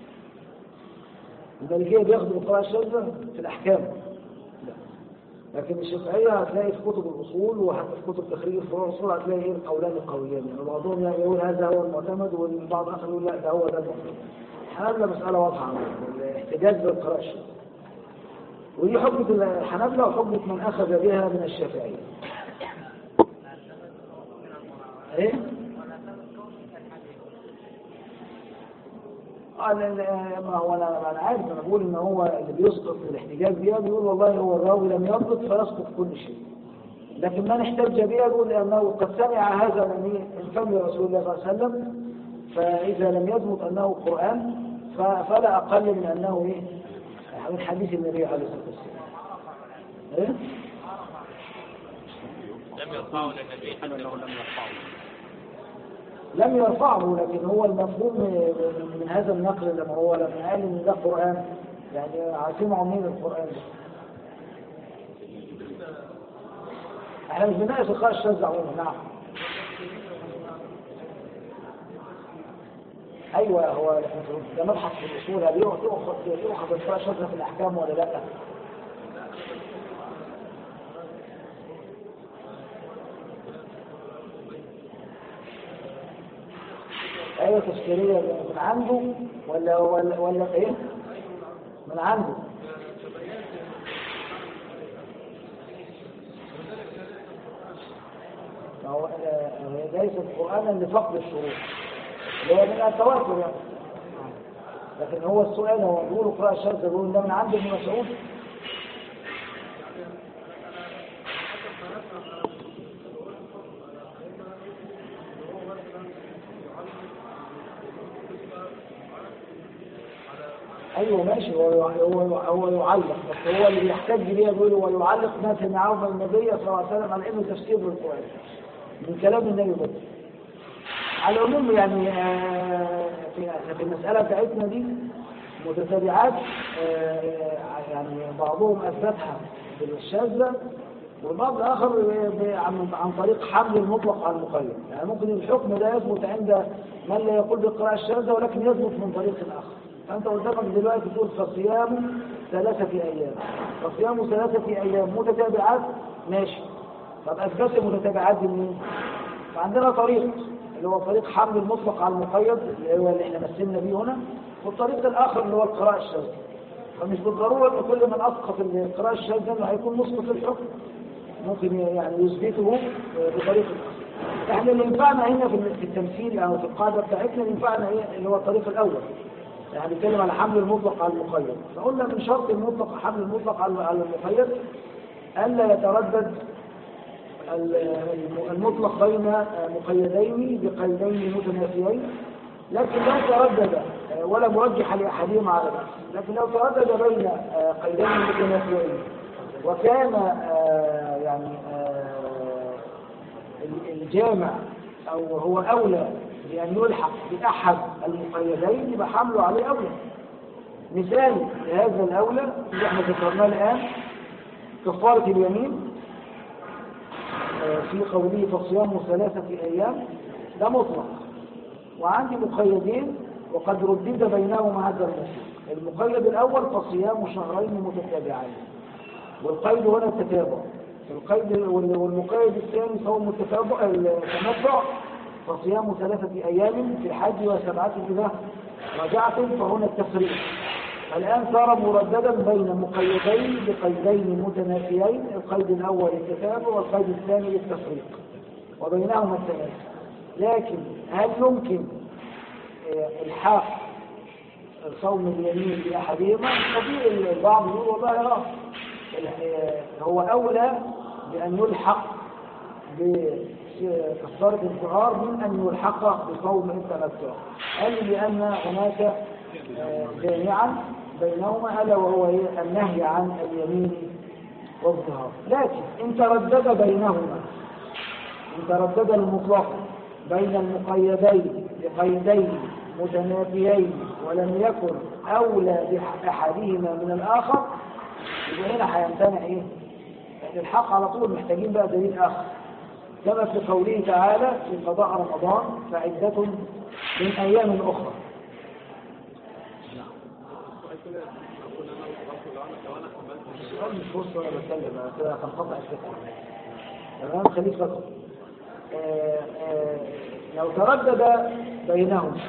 Speaker 1: المالكيه بياخدوا القراءه الشاذه في الاحكام لا لكن الشافعيه هتلاقي في كتب الاصول وحتى في كتب تخريج الفروع الاصول هتلاقي ايه القولان القويان يعني بعضهم يقول هذا هو المعتمد والبعض الاخر يقول لا ده هو ده المعتمد الحنابلة مسألة واضحة عندهم الاحتجاج بالقراءة الشاذة ودي حجة الحنابلة وحجة من أخذ بها من الشافعية ايه آه، لا- لا، ما هو انا انا عارف انا بقول ان هو اللي بيسقط في الاحتجاج بيها بيقول والله هو الراوي لم يضبط فيسقط كل شيء لكن من احتج بها يقول انه قد سمع هذا من إيه؟ من فم رسول الله صلى الله عليه وسلم فاذا لم يضبط انه قران ف- فلا اقل من انه ايه من حديث النبي عليه الصلاه والسلام ايه
Speaker 2: لم يرفعه للنبي حتى
Speaker 3: انه لم يرفعه
Speaker 1: لم يرفعه لكن هو المفهوم من من هذا النقل لما هو لما قال ان ده قران يعني سمعوا منين القران ده؟ احنا مش بنناقش القراءة الشاذة عموما نعم ايوه هو ده مبحث في الاصول هل يؤخذ يؤخذ القراءة الشاذة في الاحكام ولا لا؟ آية تفسيرية من عنده ولا ولا ولا إيه؟ من عنده فهو آه، هي ليست قرآنا لفقد الشروط اللي هو من التواتر يعني لكن هو السؤال هو بيقولوا قراءة الشاذة بيقولوا ده من عند ابن مسعود ايوه ماشي هو هو هو يعلق بس هو اللي بيحتج بيه بيقول هو يعلق ما سمعه من النبي صلى الله عليه وسلم على انه تفسير للقران من كلام النبي بس على العموم يعني آه، في في المساله بتاعتنا دي متتابعات آه، يعني بعضهم اثبتها بالشاذه والبعض الاخر ب- ب- عن عن طريق حمل المطلق على المقيد يعني ممكن الحكم ده يثبت عند من لا يقول بالقراءه الشاذه ولكن يثبت من طريق اخر فانت قدامك دلوقتي تقول فصيام ثلاثه ايام فصيام ثلاثه ايام متتابعات ماشي طب اثبت المتتابعات دي منين؟ فعندنا طريق اللي هو طريق حمل المطلق على المقيد اللي هو اللي احنا مثلنا بيه هنا والطريق الاخر اللي هو القراءه الشاذه فمش بالضروره ان كل من اسقط القراءه الشاذه انه هيكون مسقط للحكم ممكن يعني يثبته بطريقه اخرى احنا اللي ينفعنا هنا في في التمثيل او في القاعده بتاعتنا اللي ينفعنا ايه اللي هو الطريق الاول يعني بنتكلم على حمل المطلق على المقيد فقلنا من شرط المطلق حمل المطلق على على المقيد الا يتردد المطلق بين مقيدين بقيدين متنافيين لكن لا تردد ولا مرجح لاحدهما على الاخر لكن لو تردد بين قيدين متنافيين وكان آه، يعني آه، الجامع او هو اولى بان يلحق باحد المقيدين يبقى حمله عليه اولى مثال لهذا الاولى اللي احنا ذكرناه الان كفاره اليمين آه، في قوله فصيام ثلاثه ايام ده مطلق وعندي مقيدين وقد ردد بينهما هذا المطلق المقيد الاول فصيام شهرين متتابعين والقيد هنا التتابع القيد وال- والمقيد الثاني صوم التتابع التمتع فصيام ثلاثة أيام في الحج وسبعة إذا رجعتم فهنا التفريق الآن صار مرددا بين مقيدين بقيدين متنافيين القيد الأول التتابع والقيد الثاني التفريق وبينهما التماثل لكن هل يمكن آه، الحاق صوم اليمين بأحدهما طبيعي البعض يقول والله اه ال- هو أولى بأن يلحق بكفارة الظهار من أن يلحق بصوم التمتع قال لأن هناك آه، جامعا بينهما ألا وهو إيه؟ النهي عن اليمين والظهار لكن إن تردد بينهما إن تردد المطلق بين المقيدين بقيدين متنافيين ولم يكن أولى بأحدهما من الآخر يبقى هنا هيمتنع إيه؟ يعني الحق على طول محتاجين بقى دليل آخر كما في قوله تعالى في قضاء رمضان فعدة من أيام أخرى السؤال مش فرصة وأنا بتكلم أنا كده هنقطع الفكرة تمام خليك فقط آه، آه، لو تردد بينهم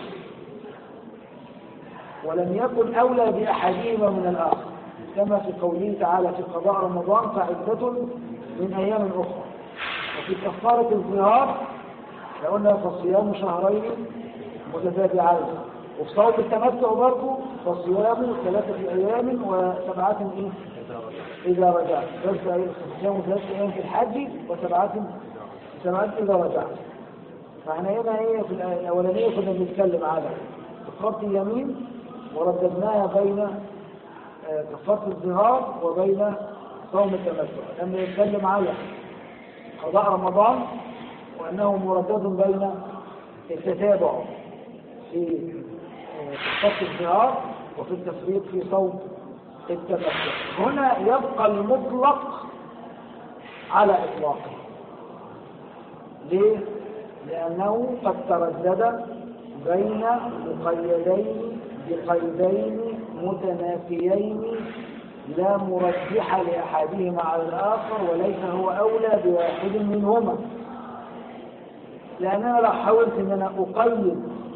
Speaker 1: ولم يكن أولى بأحدهما من الآخر كما في قوله تعالى في قضاء رمضان فعدة من أيام أخرى وفي كفارة الظهار لقلنا فصيام شهرين متتابعين وفي صوم التمتع برضه فصيام ثلاثة أيام وسبعة إيه؟ إذا رجعت بس أيه صيام ثلاثة أيام في الحج وسبعة سبعة إذا رجعت فاحنا هنا ايه في الآية الأولانية كنا بنتكلم على كفارة اليمين ورددناها بين آه، كفارة الظهار وبين صوم التمتع لما يتكلم على قضاء رمضان وأنه مردد بين التتابع في آه، كفارة الظهار وفي التفريط في صوم التمتع هنا يبقى المطلق على إطلاقه ليه؟ لأنه قد تردد بين مقيدين بقيدين متنافيين لا مرجح لأحدهما على الآخر وليس هو أولى بواحد منهما لأن أنا لو حاولت أن أنا أقيد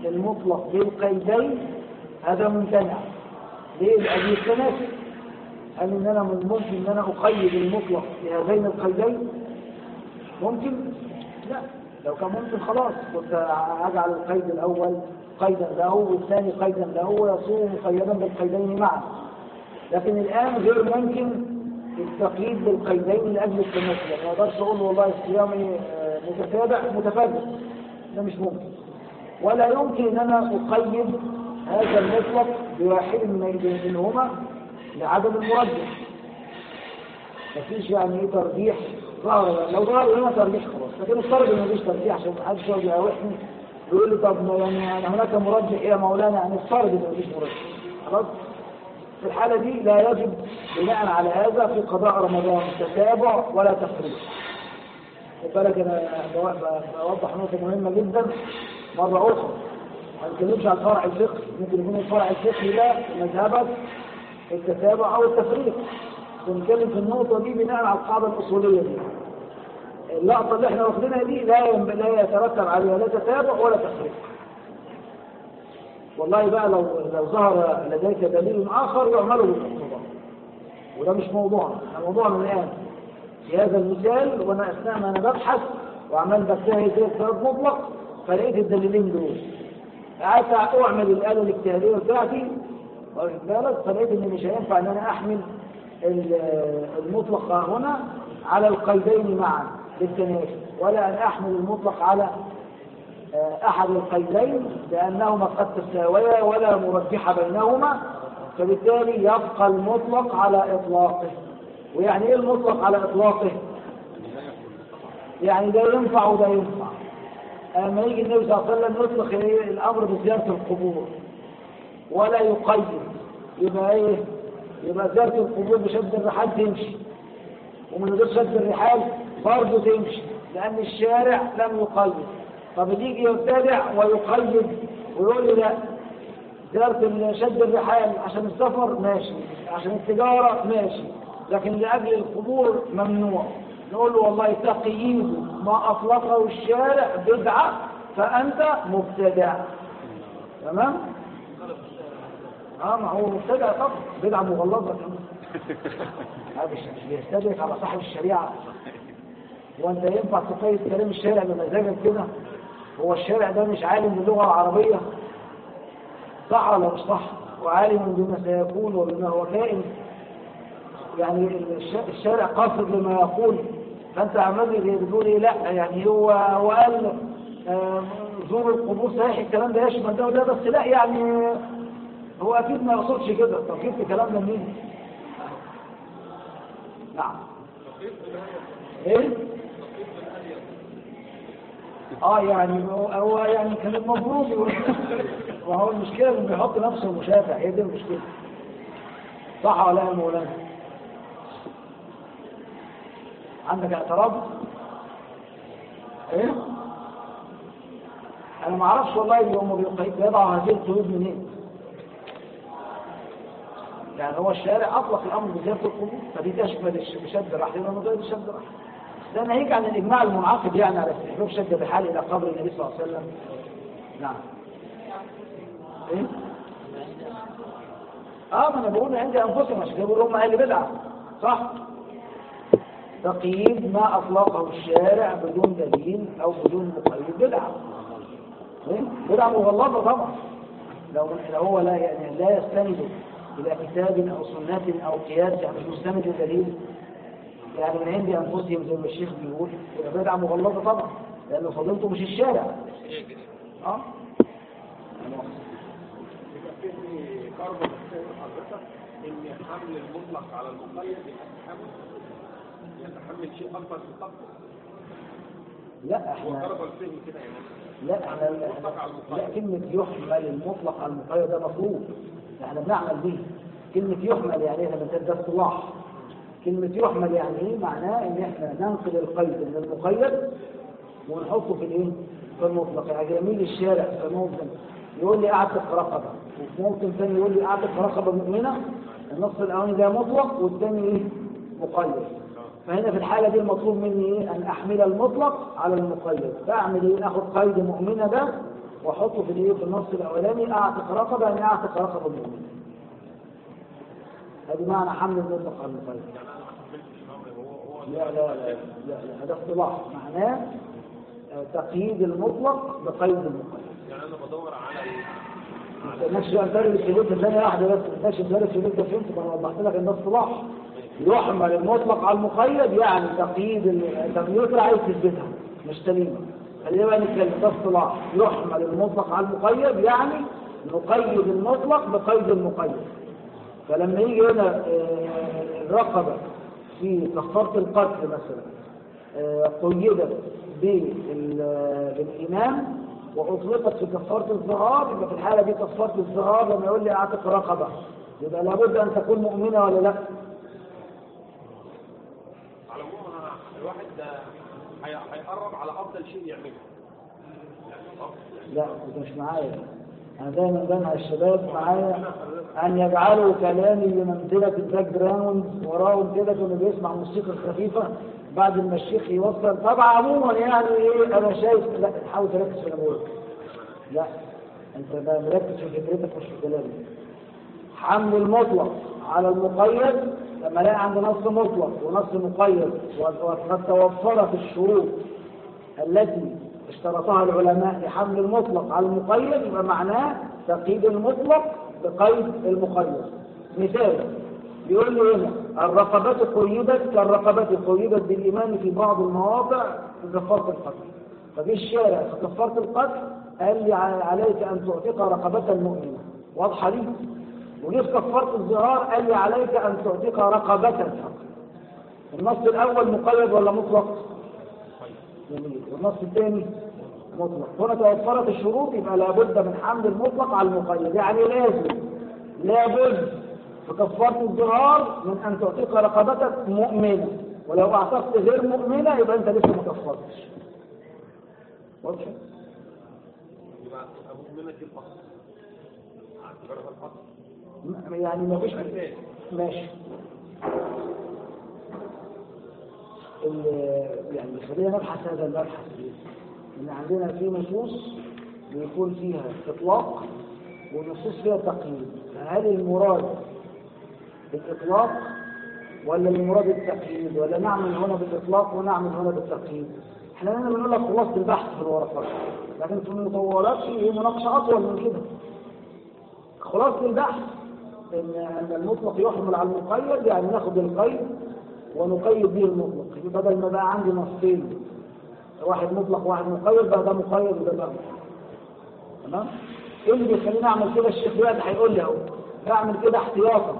Speaker 1: المطلق بالقيدين هذا ممتنع ليه؟ لأجل التناسب هل إن أنا من ممكن إن أنا أقيد المطلق بهذين القيدين؟ ممكن؟ لا لو كان ممكن خلاص كنت أجعل القيد الأول قيدا له والثاني قيدا له ويصير مقيدا بالقيدين معا لكن الآن غير ممكن التقييد بالقيدين لأجل التناسب يعني ما اقدرش أقول له والله صيامي آه، متتابع متفرد ده مش ممكن ولا يمكن ان انا اقيد هذا المطلق بواحد من منهما لعدم المرجح مفيش يعني ايه ترجيح ظهر لو ظهر هنا ترجيح خلاص لكن افترض ان مفيش ترجيح عشان محدش يقعد يقاوحني ويقول لي طب ما يعني هناك مرجح يا مولانا يعني افترض ان مفيش مرجح خلاص في الحالة دي لا يجب بناء على هذا في قضاء رمضان تتابع ولا تفريط خد بالك انا بو- بوضح نقطه مهمه جدا مره اخرى ما نتكلمش عن الفرع الفقهي ممكن يكون الفرع الفقهي ده مذهبك التتابع او التفريق بنتكلم في النقطه دي بناء على القاعده الاصوليه دي اللقطه اللي احنا واخدينها دي لا ينب- لا يترتب عليها لا تتابع ولا تفريق والله بقى لو لو ظهر لديك دليل اخر يعمل بالمقتضى وده مش موضوعنا احنا موضوعنا الان في هذا المثال وانا اثناء ما انا ببحث وعمال بجتهد في افتراض مطلق فلقيت الدليلين دول قعدت اعمل الاله الاجتهاديه بتاعتي واخد بالك فلقيت ان مش هينفع ان انا احمل ال- المطلق هنا على القيدين معا بالتناسب ولا ان احمل المطلق على آه، احد القيدين لانهما قد تساويا ولا مرجح بينهما فبالتالي يبقى المطلق على اطلاقه ويعني ايه المطلق على اطلاقه يعني ده ينفع وده ينفع اما يجي النبي صلى الله عليه وسلم يطلق إيه؟ الامر بزياره القبور ولا يقيد يبقى ايه يبقى زياره القبور بشد الرحال تمشي ومن غير شد الرحال برضه تمشي لان الشارع لم يقيد طب اللي يجي يبتدع ويقيد ويقول لي لا زيارة شد الرحال عشان السفر ماشي عشان التجارة ماشي لكن لأجل القبور ممنوع نقول له والله تقييد ما أطلقه الشارع بدعة فأنت مبتدع تمام؟ اه ما هو مبتدع طبعا بدعة مغلظة كمان هذا مش بيستدرك على صاحب الشريعة وانت ينفع تقيد كلام الشارع بمزاجك كده هو الشارع ده مش عالم باللغة العربية صح ولا مش صح وعالم بما سيكون وبما هو كائن يعني الش- الشارع قاصد لما يقول فانت عمال بتقول ايه لا يعني هو هو قال آه، زور القبور صحيح الكلام ده يشمل ده وده بس لا يعني هو اكيد ما يقصدش كده طب جبت الكلام ده منين؟ نعم ايه؟ اه يعني هو- هو يعني كان المفروض يقول وهو المشكله انه بيحط نفسه مشافع هي دي المشكله صح ولا يا مولانا؟ عندك اعتراض؟ ايه؟ انا ما اعرفش والله اللي هم بيقي- بيضعوا هذه القيود منين يعني هو الشارع اطلق الامر بزياده القبور فدي تشمل الش- بشد الرحل ولا من غير شد الرحل ده ناهيك عن الاجماع المنعقد يعني على استحباب شد الرحال الى قبر النبي صلى الله عليه وسلم نعم ايه اه ما انا بقول عندي انفسهم عشان كده بقول هم اهل بدعه صح تقييد ما اطلقه الشارع بدون دليل او بدون مقيد بدعه إيه؟ بدعه مغلظه طبعا لو لو هو لا يعني لا يستند الى كتاب او سنه او قياس يعني مش مستند لدليل يعني من عند انفسهم زي ما الشيخ بيقول يبقى بدعه مغلظه طبعا لانه فضيلته مش الشارع اه
Speaker 4: يبقى في قرب الشيء حضرتك ان حمل المطلق على المقيد يتحمل يتحمل شيء اكبر في الطاقه
Speaker 1: لا
Speaker 4: هو
Speaker 1: احنا
Speaker 4: قرب الفهم كده يعني
Speaker 1: لا احنا لا كلمة يحمل المطلق على المقيد ده مفروض احنا بنعمل به كلمة يحمل يعني احنا بنتكلم ده اصطلاح كلمة يحمل يعني ايه معناه ان احنا ننقل القيد من المقيد ونحطه في الايه؟ في المطلق يعني جميل الشارع فممكن يقول لي اعتق رقبة وممكن ثاني يقول لي اعتق رقبة مؤمنة النص الاولاني ده مطلق والثاني ايه؟ مقيد فهنا في الحالة دي المطلوب مني ايه؟ ان احمل المطلق على المقيد فاعمل ايه؟ اخد قيد مؤمنة ده واحطه في الايه في النص الاولاني اعتق رقبه يعني اعتق رقبه مؤمنه هذه معنى حمل المطلق على المقيد لا لا لا لا لا هذا اصطلاح معناه آه، تقييد المطلق بقيد المقيد
Speaker 4: يعني انا بدور على
Speaker 1: ماشي أمثال الشروط ثانية واحدة بس ماشي أمثال الشروط ده فهمت أنا وضحت لك إن ده اصطلاح يحمل المطلق على المقيد يعني تقييد ال- تقييد عايز تثبتها مش سليمة خلينا بقى نتكلم ده اصطلاح يحمل المطلق على المقيد يعني نقيد المطلق بقيد المقيد فلما يجي هنا آه، الرقبة في كفارة القتل مثلا آه، قيدت بال- بالإمام وأطلقت في كفارة الظهار يبقى في الحالة دي كفارة الظهار لما يقول لي أعتق رقبة يبقى لابد أن تكون مؤمنة ولا لا؟
Speaker 4: على العموم أنا- الواحد ده هي- هيقرب على افضل شيء يعمله يعني أفضل-
Speaker 1: لا أنت مش معايا أنا دايما بنهى الشباب معايا أن يجعلوا كلامي بمنزلة الباك جراوند وراهم كده كانوا بيسمع موسيقى خفيفة بعد ما الشيخ يوصل طبعا عموما يعني إيه أنا شايف لا حاول تركز في الأمور لا أنت بقى مركز في فكرتك مش في كلامي حمل المطلق على المقيد لما الاقي عندي نص مطلق ونص مقيد وقد توفرت الشروط التي اشترطها العلماء لحمل المطلق على المقيد يبقى معناه تقييد المطلق بقيد المقيد مثال يقول لي هنا الرقبات قيدت كالرقبات قيدت بالإيمان في بعض المواضع في كفارة القتل ففي الشارع في كفارة القتل قال لي ع- عليك أن تعتق رقبة مؤمنة واضحة دي وجه في كفارة الظهار قال لي عليك أن تعتق رقبة فقط النص الأول مقيد ولا مطلق؟ جميل والنص الثاني مطلق هنا توفرت الشروط يبقى لابد من حمل المطلق على المقيد يعني لازم لابد في كفارة الظهار من أن تعتق رقبتك مؤمنة ولو أعتقت غير مؤمنة يبقى أنت لسه ما كفرتش واضح؟
Speaker 4: يبقى ابو منك الفصل اعتبرها الفصل
Speaker 1: م- يعني ما فيش
Speaker 4: أساس.
Speaker 1: ماشي ال- يعني خلينا نبحث هذا المبحث ان عندنا في نصوص بيكون فيها اطلاق ونصوص فيها تقييد فهل المراد بالاطلاق ولا المراد التقييد ولا نعمل هنا بالاطلاق ونعمل هنا بالتقييد احنا هنا بنقول لك خلاصه البحث في الورقات لكن في المطولات في مناقشه اطول من كده خلاصة البحث إن أن المطلق يحمل على المقيد يعني ناخد القيد ونقيد به المطلق يبقى بدل ما بقى عندي نصين واحد مطلق واحد مقيد بقى ده مقيد وده بقى مطلق. تمام؟ ايه اللي بيخليني اعمل كده الشيخ رياض هيقول لي اهو بعمل كده احتياطا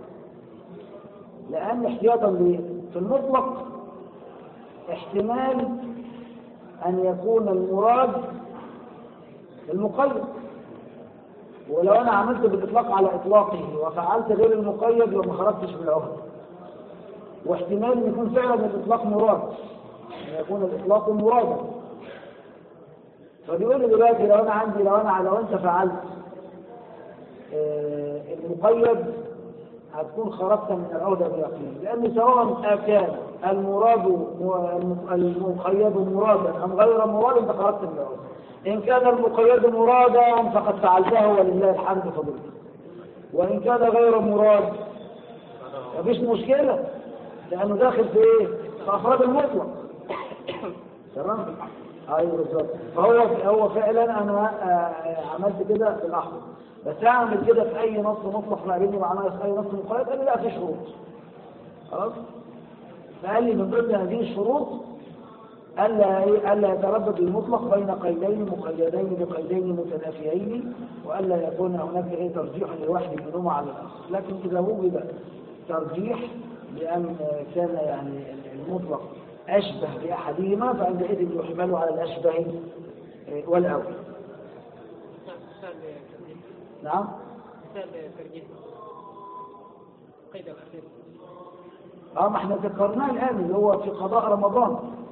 Speaker 1: لان احتياطا ليه؟ في المطلق احتمال ان يكون المراد المقيد ولو انا عملت بالاطلاق على اطلاقه وفعلت غير المقيد وما خرجتش من العهد واحتمال ان يكون فعلا الاطلاق مراد ان يكون الاطلاق مرادا فبيقول لي دلوقتي لو انا عندي لو انا لو انت فعلت آه، المقيد هتكون خرجت من العهده بيقين لان سواء كان المراد م- المقيد مرادا ام غير مراد انت خرجت من العهده ان كان المقيد مرادا فقد فعلته ولله الحمد فضلت وان كان غير مراد مفيش مشكله لانه داخل في ايه؟ في افراد المطلق تمام؟ ايوه بالظبط فهو هو فعلا انا آه، عملت كده في الاحمر بس اعمل كده في اي نص مطلق ما قابلني معناه في اي نص مقيد قال لي لا في شروط خلاص فقال لي من ضمن هذه الشروط ألا إيه؟ ألا يتردد المطلق بين قيدين مقيدين بقيدين متنافيين وألا يكون هناك إيه ترجيح لواحد منهما على الآخر لكن إذا وجد ترجيح لأن كان يعني المطلق أشبه بأحدهما فعندئذ يحمل على الأشبه إيه، والأول
Speaker 2: مثال ترجيح
Speaker 1: نعم
Speaker 2: مثال ترجيح قيد الأخير
Speaker 1: اه ما احنا ذكرناه الآن اللي هو في قضاء رمضان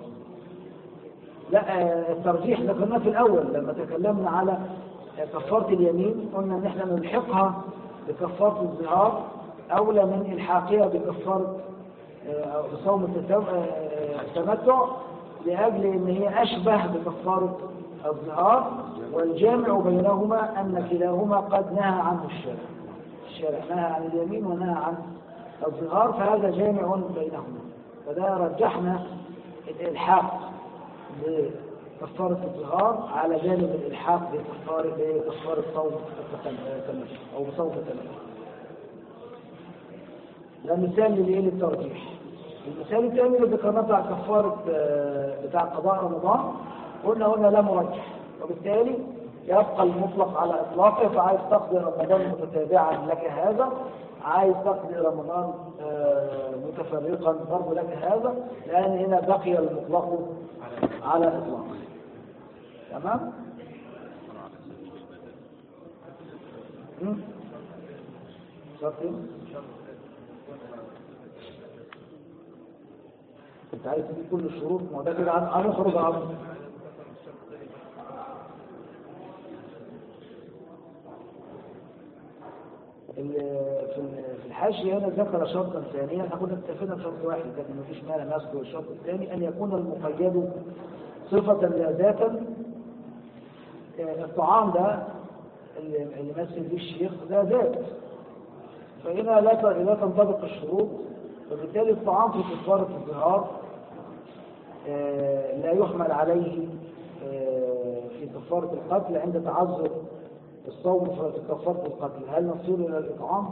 Speaker 1: لا آه، الترجيح ذكرناه في الأول لما تكلمنا على آه، كفارة اليمين قلنا إن احنا نلحقها بكفارة الظهار أولى من إلحاقها بكفارة آه، أو بصوم التتو- آه، التمتع لأجل إن هي أشبه بكفارة الظهار والجامع بينهما أن كلاهما قد نهى عنه الشارع الشارع نهى عن اليمين ونهى عن الظهار فهذا جامع بينهما فده رجحنا الإلحاق بكفارة الظهار على جانب الإلحاق بكفارة بكفارة صوم التملك أو بصوم التملك ده مثال للايه للترجيح المثال الثاني اللي ذكرناه بتاع كفاره آه، بتاع قضاء رمضان قلنا قلنا لا مرجح وبالتالي يبقى المطلق على اطلاقه فعايز تقضي رمضان متتابعا لك هذا عايز تقضي رمضان آه، متفرقا برضه لك هذا لان هنا بقي المطلق على اطلاقه تمام؟ مم؟ شرط إيه؟ انت عايز تجيب كل الشروط ما هو ده كده هن- هنخرج عن ال- في ال- في الحاشية هنا ذكر شرطا ثانيا احنا كنا اتفقنا بشرط واحد لكن مفيش مانع نذكر الشرط الثاني ان يكون المقيد صفة لا ذاتا آه، الطعام ده اللي اللي مثل به الشيخ ده ذات فهنا لا ت- لا تنطبق الشروط وبالتالي الطعام في كفارة الظهار آه، لا يحمل عليه آه، في كفارة القتل عند تعذر الصوم في كفارة القتل هل نصير إلى الإطعام؟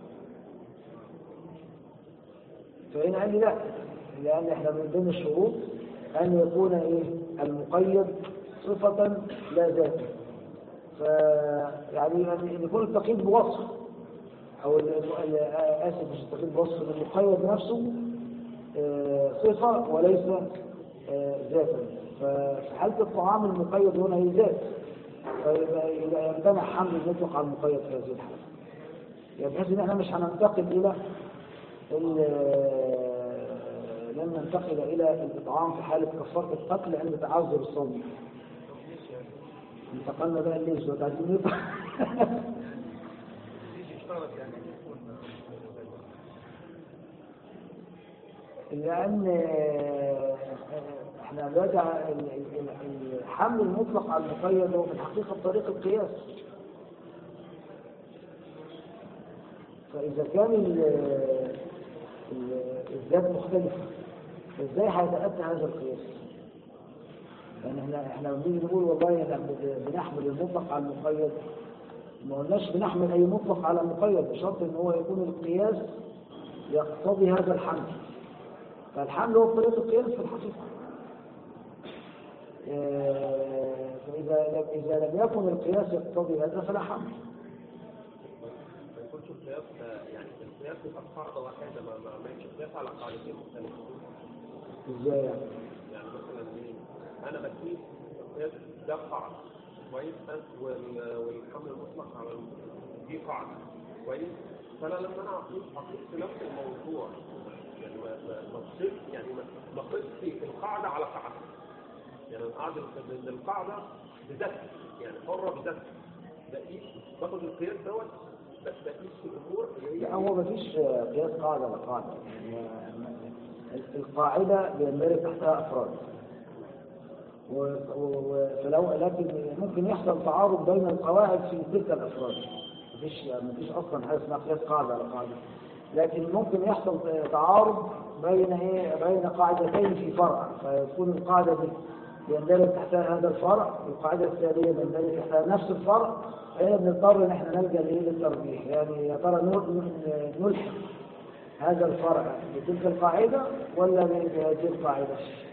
Speaker 1: فهنا قال لي لا لأن احنا من ضمن الشروط أن يكون إيه المقيد صفة لا ذاتا فيعني أن يكون التقييد بوصف أو ال- ال- آسف مش التقييد بوصف المقيد نفسه آه، صفة وليس آه، ذاتا ففي حالة الطعام المقيد هنا هي ذات فيبقى يبقى يمتنع حمل المطلق على المقيد في هذه الحالة يعني بحيث ان احنا مش هننتقل الى ال- لن ننتقل الى الاطعام في حالة كفارة القتل عند تعذر الصوم انتقلنا بقى ليش بقى عايزين نطلع لأن آه، احنا دلوقتي ع- ال- ال- ال- الحمل المطلق على المقيد هو في الحقيقة بطريقة القياس فإذا كان ال- ال- الذات مختلفة فإزاي هيتأتى هذا القياس؟ يعني احنا احنا لما بنيجي نقول والله احنا بن- بنحمل المطلق على المقيد ما قلناش بنحمل أي مطلق على مقيد بشرط إن هو يكون القياس يقتضي هذا الحمل فالحمل هو بطريقة القياس في الحقيقة آه، فإذا لم إذا لم يكن القياس يقتضي هذا فلا حمل
Speaker 4: ما يكونش القياس يعني القياس يبقى قاعدة واحدة ما ما ما يكونش قياس على قاعدتين مختلفتين
Speaker 1: ازاي يعني؟
Speaker 4: يعني مثلا ايه انا بجيب القياس ده قاعدة كويس وال- والحمل المطلق على الم- دي قاعدة كويس فانا لما انا اقول اقول في نفس الموضوع يعني ما ما ما أقصدش- يعني ما ما قصتي القاعدة على قاعدة يعني القاعدة القاعدة بذاتها يعني حرة بذاتها بقيس باخد القياس دوت بس بقيس في الامور اللي
Speaker 1: لا
Speaker 4: هي
Speaker 1: هو مفيش قياس قاعدة ولا قاعدة يعني القاعدة بيندرج تحتها أفراد و- و- و- فلو لكن ممكن يحصل تعارض بين القواعد في تلك الأفراد مفيش مفيش أصلا حاجة اسمها قياس قاعدة ولا قاعدة لكن ممكن يحصل تعارض بين ايه بين قاعدتين في فرع فيكون القاعدة دي يندرج تحتها هذا الفرع والقاعدة الثانية يندرج تحتها نفس الفرع فهنا بنضطر ان احنا نلجا لايه للترجيح يعني يا ترى نل- نلحق هذا الفرع بتلك القاعدة ولا بهذه القاعدة؟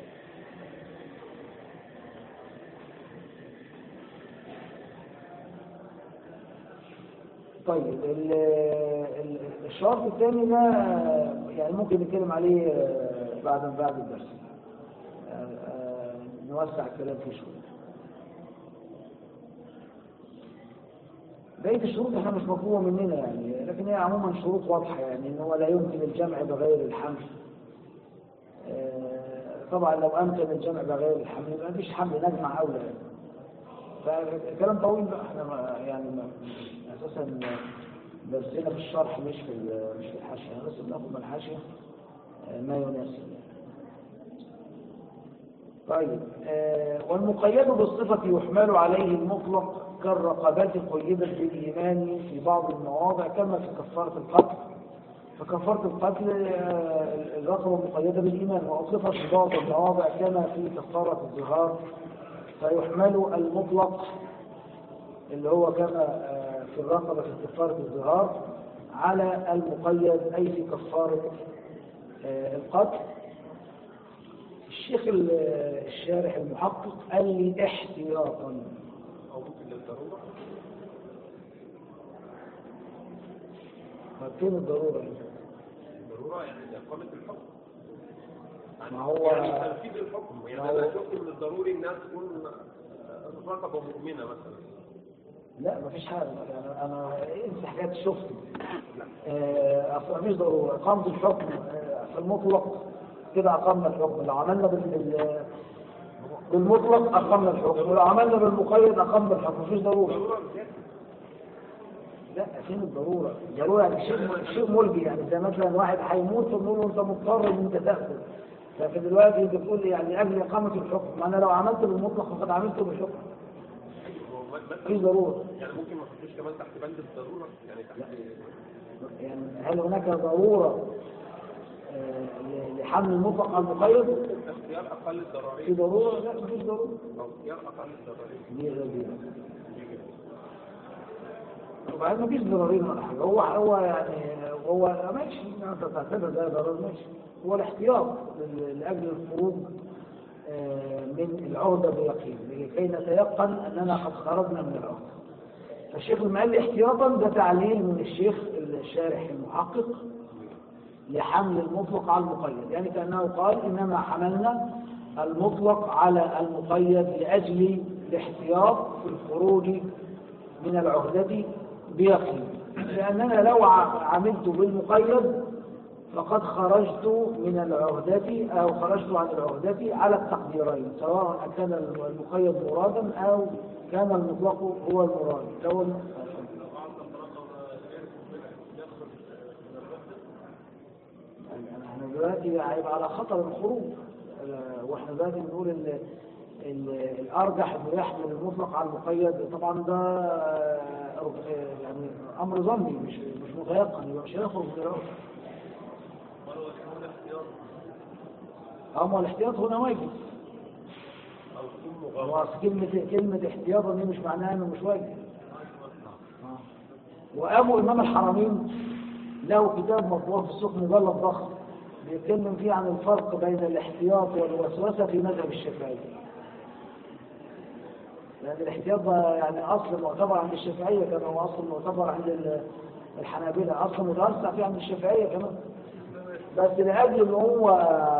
Speaker 1: طيب ال- ال- الشرط الثاني ده يعني ممكن نتكلم عليه آه، بعد بعد الدرس آه، آه، نوسع الكلام فيه شويه بقية الشروط احنا مش مطلوبة مننا يعني لكن هي عموما شروط واضحة يعني ان هو لا يمكن الجمع بغير الحمل آه، طبعا لو امكن الجمع بغير الحمل يبقى مفيش حمل نجمع اولى يعني فالكلام طويل بقى احنا ما يعني ما اساسا درسنا في الشرح مش في ال- مش في الحاشيه بس بناخد من الحاشيه آه، ما يناسب طيب آه والمقيد بالصفة يحمل عليه المطلق كالرقبات قيدت بالإيمان في بعض المواضع كما في كفارة القتل فكفارة القتل آه، الرقبة مقيدة بالإيمان وأطلقت في بعض المواضع كما في كفارة الظهار فيحمل المطلق اللي هو كما آه، في الرقبة في كفارة الظهار على المقيد أي في كفارة آه، القتل الشيخ ال- الشارح المحقق قال لي احتياطا
Speaker 4: او ممكن للضروره
Speaker 1: ما فين الضرورة دي؟
Speaker 4: ضروره يعني اقامه الحكم
Speaker 1: ما هو
Speaker 4: يعني تنفيذ الحكم يعني
Speaker 1: ما هو-
Speaker 4: انا شفت من الضروري الناس تكون آه، رقبه مؤمنه مثلا
Speaker 1: لا مفيش حاجة يعني أنا انسى حكاية شفت آه، أصل مفيش ضرورة إقامة الحكم آه، في المطلق كده أقمنا الحكم لو عملنا بال- بال- بالمطلق أقمنا الحكم ولو عملنا بالمقيد أقمنا الحكم مفيش ضرورة
Speaker 4: ضروره بجد
Speaker 1: لا فين الضرورة؟ الضرورة يعني شيء شيء ملجي يعني زي مثلا واحد هيموت فبنقول له أنت مضطر إن أنت تأكل لكن دلوقتي أنت بتقول لي يعني أجل إقامة الحكم ما أنا لو عملت بالمطلق فقد عملت بالحكم
Speaker 4: هو مثلا
Speaker 1: مفيش ضرورة
Speaker 4: يعني ممكن ما تحطوش كمان تحت بند الضروره يعني تحت
Speaker 1: يعني هل هناك ضرورة آه، لحمل المطلق على المقيد؟
Speaker 4: اختيار اقل
Speaker 1: في
Speaker 4: الضررين
Speaker 1: ضرورة؟ لا مفيش ضرورة.
Speaker 4: او اختيار اقل الضررين
Speaker 1: دي غير دي. وبعدين مفيش ضررين ولا حاجة هو هو يعني هو ماشي انت تعتبر ده ضرر ماشي هو الاحتياط لل- لأجل الخروج آه، من العهدة بيقين لكي نتيقن أننا قد خرجنا من العهدة فالشيخ لما قال لي احتياطا ده تعليل من الشيخ الشارح المحقق لحمل المطلق على المقيد يعني كأنه قال إنما حملنا المطلق على المقيد لأجل الاحتياط في الخروج من العهدة بيقين لأننا لو ع- عملت بالمقيد فقد خرجت من العهدة أو خرجت عن العهدة على التقديرين سواء كان المقيد مرادا أو كان المطلق هو المراد لو احنا دلوقتي هيبقى على خطر الخروج آه، واحنا دلوقتي بنقول ان ال- الارجح انه يحمل المطلق على المقيد طبعا ده آه، آه، يعني امر ظني مش مش متيقن يبقى مش هيخرج من العرف اما الاحتياط هنا واجب
Speaker 4: او تكون
Speaker 1: هو
Speaker 4: مغالطه
Speaker 1: أصل كلمة كلمة احتياطا دي مش معناها انه مش واجب آه. وابو امام الحرمين له كتاب مطبوع في السوق مجلد ضخم بيتكلم فيه عن الفرق بين الاحتياط والوسوسه في مذهب الشافعيه. لان الاحتياط ده يعني اصل معتبر عند الشافعيه كما هو اصل معتبر عند ال- الحنابله، اصل متوسع فيه عند الشافعيه كمان. بس لاجل ان هو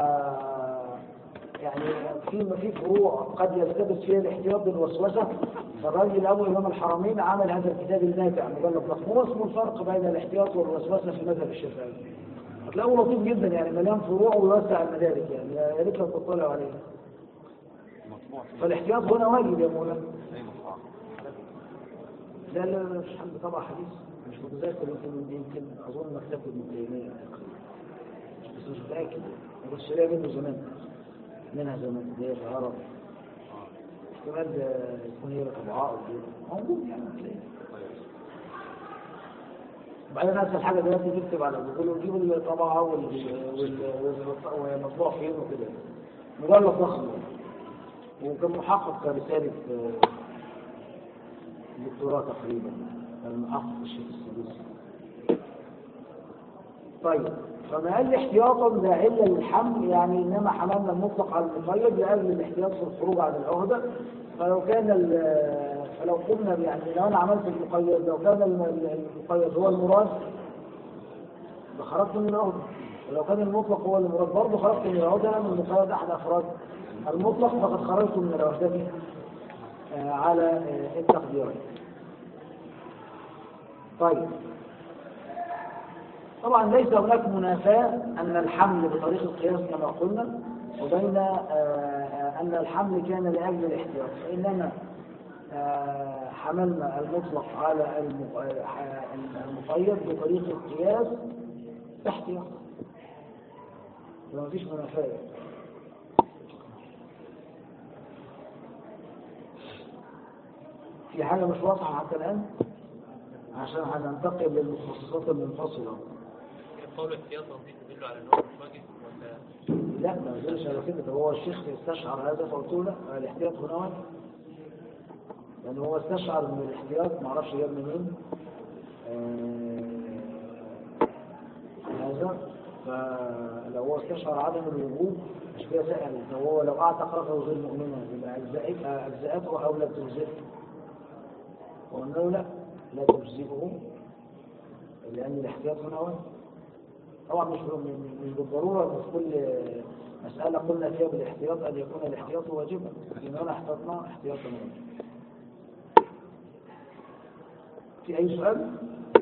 Speaker 1: يعني في في فروع قد يلتبس فيها الاحتياط بالوسوسه فالراجل اول امام الحرمين عمل هذا الكتاب النافع مجلد ضخم هو اسمه الفرق بين الاحتياط والوسوسه في مذهب الشافعي هتلاقوه لطيف جدا يعني مليان فروع ويوسع المدارك يعني يا ريت لو تطلعوا عليه
Speaker 3: مطبوع في
Speaker 1: فالاحتياط هنا واجب يا مولانا
Speaker 3: اي مطبوع
Speaker 1: لا لا لا مش حد طبع حديث مش متذكر يمكن يمكن اظن مكتبه ابن تيميه بس مش متاكد ما كنتش لاقي منه زمان منها زمان اللي هي في العرب احتمال ده يكون هي طبعاء موجود يعني هتلاقيه وبعدين اسهل حاجه دلوقتي تكتب على جوجل وتجيب الطبعه وال وال- والمطبوع فين وكده مجلد ضخم وكان محقق كرساله آه، دكتوراه تقريبا المحقق الشيخ السدوسي طيب فما قال لي احتياطا ده علة للحمل يعني انما حملنا المطلق على المقيد لاجل الاحتياط في الخروج عن العهده فلو كان ال- فلو قلنا يعني لو انا عملت المقيد لو كان الم- المقيد هو المراد فخرجت من العهده ولو كان المطلق هو المراد برضه خرجت من العهده لان المقيد احد افراد المطلق فقد خرجت من العهده آه، على آه، التقديرين طيب طبعا ليس هناك منافاة أن الحمل بطريق القياس كما قلنا وبين آه، أن الحمل كان لأجل الاحتياط فإننا آه، حملنا المطلق على الم- آه، المقيد بطريق القياس احتياط فما فيش منافاة في حاجة مش واضحة حتى الآن عشان هننتقل للمخصصات المنفصلة
Speaker 2: قول احتياطا دي تدل على ان هو مش واجب ولا
Speaker 1: لا ما نزلش على كده ده هو الشيخ استشعر هذا فقلت له لا الاحتياط هنا واجب لأن هو استشعر من الاحتياط معرفش جاب منين آه، هذا فلو هو استشعر عدم الوجوب مش كده سأل لو هو لو أعتق رقبة غير مؤمنة يبقى أجزأت- أجزأته أو لا تجزئه وقلنا له لا لا تجزئه لأن الاحتياط هنا واجب طبعا مش مش بالضرورة ان في كل مسألة قلنا فيها بالاحتياط أن يكون الاحتياط واجبا لكن هنا احتطنا احتياطا واجبا في أي سؤال؟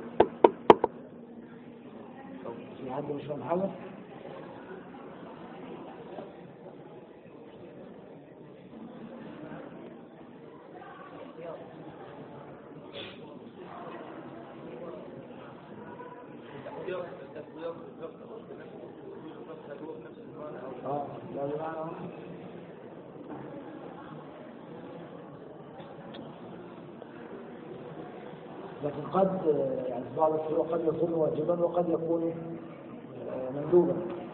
Speaker 1: طب في حد مش فاهم حاجة؟ اه لا بمعنى واحد. لكن قد يعني في بعض الفروع قد يكون واجبا وقد يكون آه، مندوبا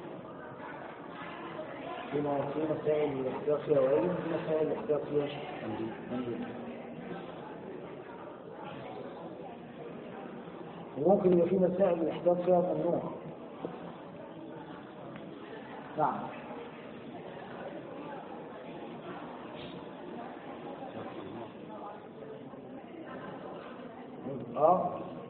Speaker 1: في م- في مسائل الاحتياط فيها واجب وفي مسائل الاحتياط فيها مندوب وممكن يبقى في مسائل الاحتياط فيها ممنوع نعم اه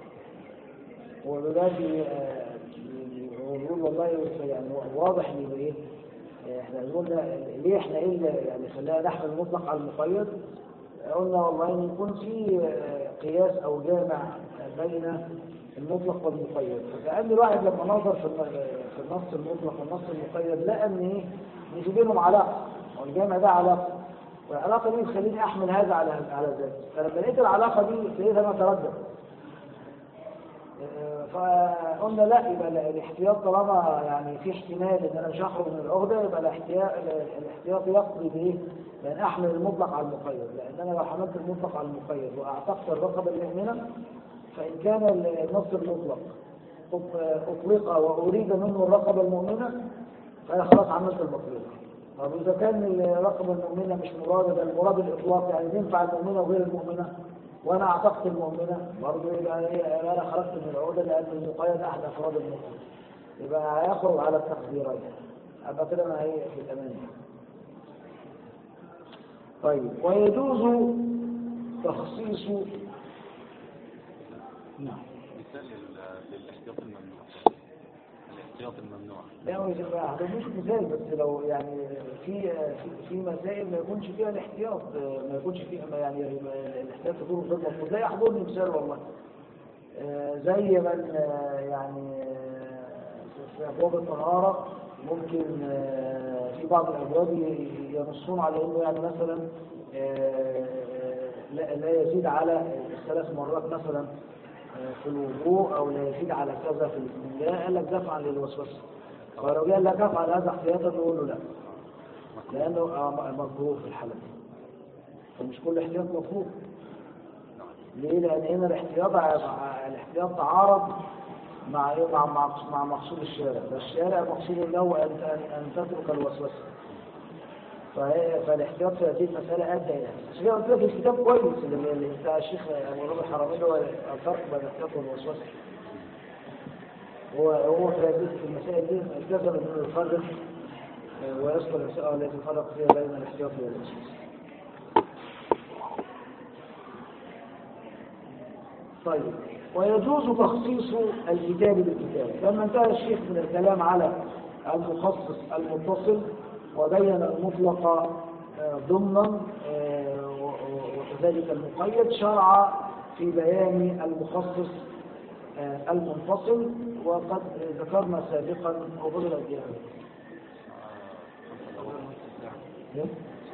Speaker 1: ودلوقتي آه، هو بيقول والله يعني واضح ان يبقى ايه آه، احنا بنقول ده ليه احنا ايه اللي يعني خلاها نحمل المطلق على المقيد قلنا والله ان يكون في آه، قياس او جامع بين المطلق والمقيد فكأن الواحد لما نظر في الن- في النص المطلق والنص المقيد لقى ان ايه ان في بينهم علاقه والجامع ده علاقه والعلاقه دي تخليني احمل هذا على على ذاك فلما لقيت العلاقه دي لقيت انا اتردد فقلنا لا يبقى ال- الاحتياط طالما يعني في احتمال ان انا مش هخرج من العقده يبقى الاحتياط الاحتياط يقضي بايه؟ بان احمل المطلق على المقيد لان انا لو حملت المطلق على المقيد واعتقت الرقبه المؤمنه فان كان ال- النص المطلق أط- اطلق واريد منه الرقبه المؤمنه فانا خلاص عملت المطلوب طب اذا كان الرقبه المؤمنه مش مراده ده المراد الاطلاق يعني تنفع المؤمنه وغير المؤمنه وانا اعتقد المؤمنه برضه يبقى إيه؟ انا خرجت من العقده لان المقيد احد افراد المطلق يبقى هيخرج على التقديرين ابقى كده انا ايه في الامان طيب ويجوز تخصيص نعم
Speaker 3: مثال لل- للاحتياط الممنوع الاحتياط الممنوع
Speaker 1: لا هو يبقى ده مش مثال بس لو يعني في في, في مسائل ما يكونش فيها الاحتياط ما يكونش فيها ما يعني الاحتياط يكون ضد المفروض لا يحضرني مثال والله آه، زي من آه، يعني آه، في ابواب الطهاره ممكن آه، في بعض الابواب ي- ينصون على انه يعني مثلا آه، لا لا يزيد على ثلاث مرات مثلا آه، في الوضوء او لا يزيد على كذا في الاستنجاء قال لك دفعا للوسوسه فلو قال لك افعل هذا احتياطا نقول له لا لانه آه، مكروه في الحاله دي فمش كل احتياط مكروه ليه؟ لأن هنا الاحتياط الاحتياط تعارض مع إيه؟ مع مع مع مقصود الشارع، فالشارع مقصود له أن أن أن تترك الوسوسة. فهي- فالاحتياط في هذه المسألة أدى إلى هذا. عشان كده قلت لك الكتاب كويس اللي اللي بتاع الشيخ أبو ربيع الحرامي اللي هو الفرق بين الاحتياط والوسوسة. هو هو في هذه في المسائل دي التزم انه يفرق آه، ويذكر المسائل التي فرق فيها بين الاحتياط والوسوسة. طيب ويجوز تخصيص الكتاب بالكتاب لما انتهى الشيخ من الكلام على المخصص المتصل وبين المطلق آه، ضمنا آه، و- و- وكذلك المقيد شرع في بيان المخصص آه، المنفصل وقد ذكرنا سابقا وفضل الجهاد لا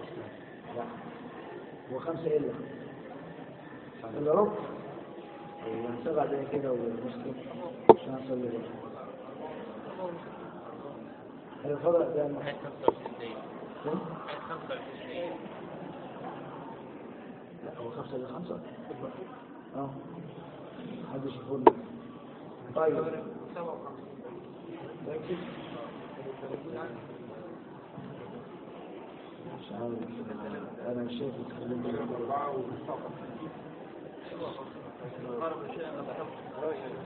Speaker 1: وخمسة إلا إلا ربع ونسبع زي كده ومسلم عشان أصلي بقى هل الفضل ده
Speaker 2: حاجة 25 دقيقة حاجة 25 دقيقة
Speaker 1: لا هو خمسة لخمسة اه محدش يقول طيب متأكد؟ مش عارف انا مش شايف الكلام ده
Speaker 2: قرب الشيء أنا بحب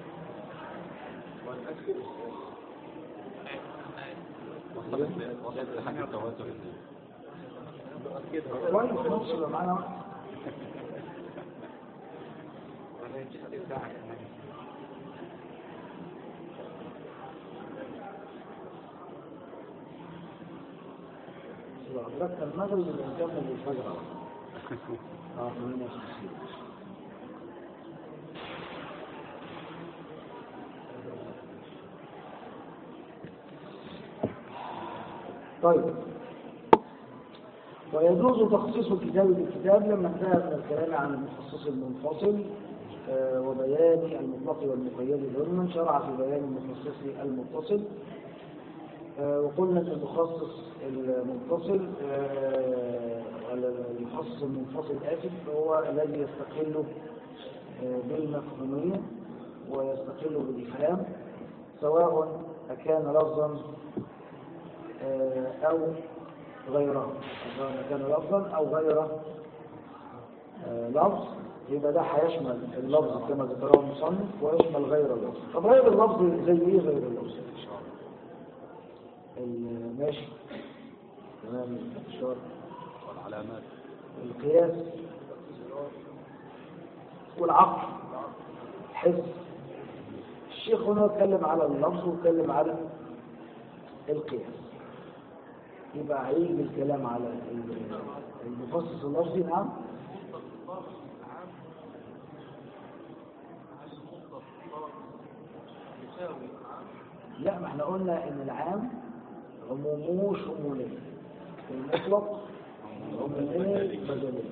Speaker 3: وصلت وصلت لحاجة التواتر ازاي
Speaker 1: كويس ماشي يبقى معانا واحد. يبقى أدركنا المغرب اللي نكمل الفجر على طول. اه 58 طيب ويجوز تخصيص الكتاب بالكتاب لما انتهى من الكلام عن المخصص المنفصل آه، وبيان المطلق والمقيد ضمنا شرع في بيان المخصص المتصل آه، وقلنا ان المخصص المنفصل آه، المخصص المنفصل اسف هو الذي يستقل آه، بالمفهوميه ويستقل بالافهام سواء أكان لفظا آه، أو غيره سواء كان لفظا أو غير آه، لفظ يبقى ده هيشمل اللفظ كما ذكره المصنف ويشمل غير اللفظ طب غير اللفظ زي ايه غير اللفظ؟ ال- ماشي تمام الشرط
Speaker 3: والعلامات
Speaker 1: القياس والعقل الحس الشيخ هنا اتكلم على اللفظ واتكلم على القياس يبقى هيجي الكلام على ال- المخصص اللفظي نعم لا ما احنا قلنا ان العام عمومه شمولية المطلق عمومية بدلية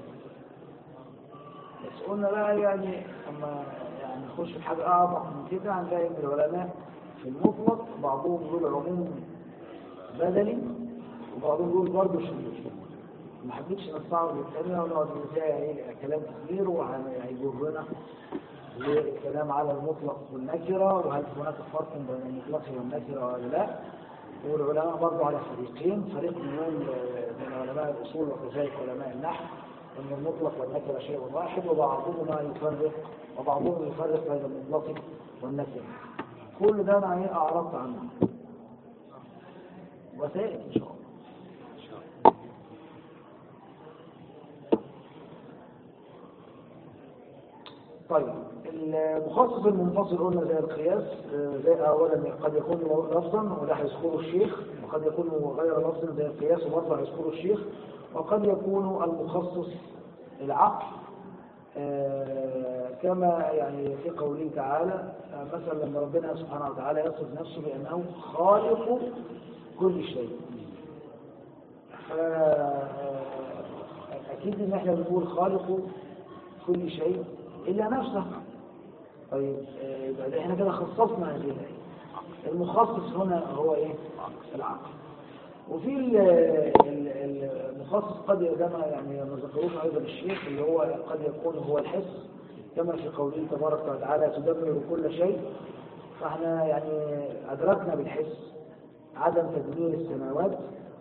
Speaker 1: بس قلنا بقى يعني اما يعني نخش في حاجة اعمق من كده هنلاقي ان العلماء في المطلق بعضهم يقول عموم بدني وبعضهم يقول برضه شمولي ما حبيتش نستعرض الكلمة ونقعد نلاقي كلام كتير وهيجرنا للكلام على المطلق والنكرة وهل هناك فرق بين المطلق والنكرة ولا لا والعلماء برضو على فريقين فريق منهم من علماء الأصول وكذلك علماء النحو أن المطلق والنكرة شيء واحد وبعضهما يفرق وبعضهم يفرق بين المطلق والنكرة كل ده أنا إيه أعرضت عنه وسائل إن شاء الله طيب المخصص المنفصل قلنا زي القياس آه، زي اولا قد يكون لفظا وده هيذكره الشيخ وقد يكون غير لفظ زي القياس وبرضه هيذكره الشيخ وقد يكون المخصص العقل آه، كما يعني في قوله تعالى آه، مثلا لما ربنا سبحانه وتعالى يصف نفسه بانه خالق كل شيء فأكيد إن إحنا بنقول خالق كل شيء إلا نفسه طيب آه، يبقى ده إحنا كده خصصنا هذه الآية المخصص هنا هو إيه؟ العقل وفي ال- ال- المخصص قد كما يعني ما ذكروش أيضا الشيخ اللي هو قد يكون هو الحس كما في قوله تبارك وتعالى تدمر كل شيء فاحنا يعني أدركنا بالحس عدم تدمير السماوات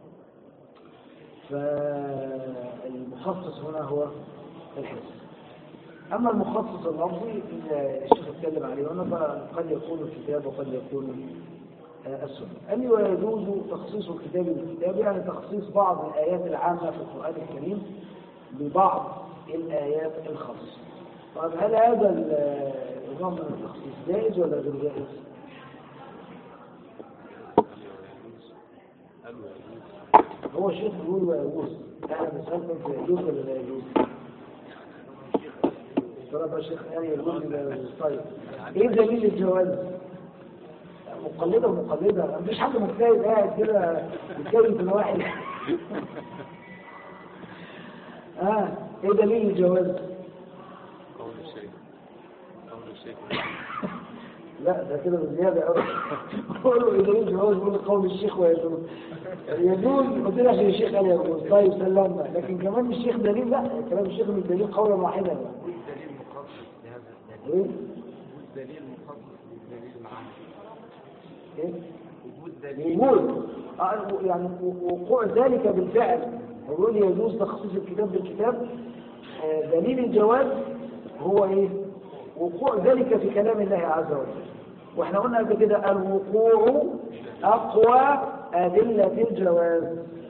Speaker 1: فالمخصص هنا هو الحس أما المخصص اللفظي اللي الشيخ اتكلم عليه هنا فقد يكون الكتاب وقد يكون آه، السنة قال لي ويجوز تخصيص الكتاب بالكتاب يعني تخصيص بعض الآيات العامة في القرآن الكريم ببعض الآيات الخاصة طيب هل هذا النظام من التخصيص جائز ولا غير جائز؟
Speaker 3: قالوا يجوز
Speaker 1: هو الشيخ بيقول ويجوز انا بسألكم في يجوز ولا لا يجوز؟ طلب الشيخ قال يجوز ولا يجوز طيب ايه دليل الجواز؟ مقلدة ومقلدة مفيش حد مجتهد قاعد كده يتكلم في الواحد اه ايه دليل الجواز؟
Speaker 3: قول الشيخ قول الشيخ
Speaker 1: لا ده كده بزيادة أوي بقول له يجوز جواز بقول له قول الشيخ ويجوز يجوز قلت له عشان الشيخ قال يجوز طيب سلمنا لكن كمان الشيخ دليل لا كلام الشيخ مش دليل قولا واحدا لا
Speaker 5: دليل مخصص لهذا الدليل
Speaker 1: ايه
Speaker 5: وجود دليل مخصص للدليل معاه
Speaker 1: ايه
Speaker 5: وجود دليل
Speaker 1: وجود آه، يعني وقوع ذلك بالفعل يقول يجوز تخصيص الكتاب بالكتاب آه، دليل الجواز هو ايه وقوع ذلك في كلام الله عز وجل واحنا قلنا قبل كده الوقوع اقوى ادله الجواز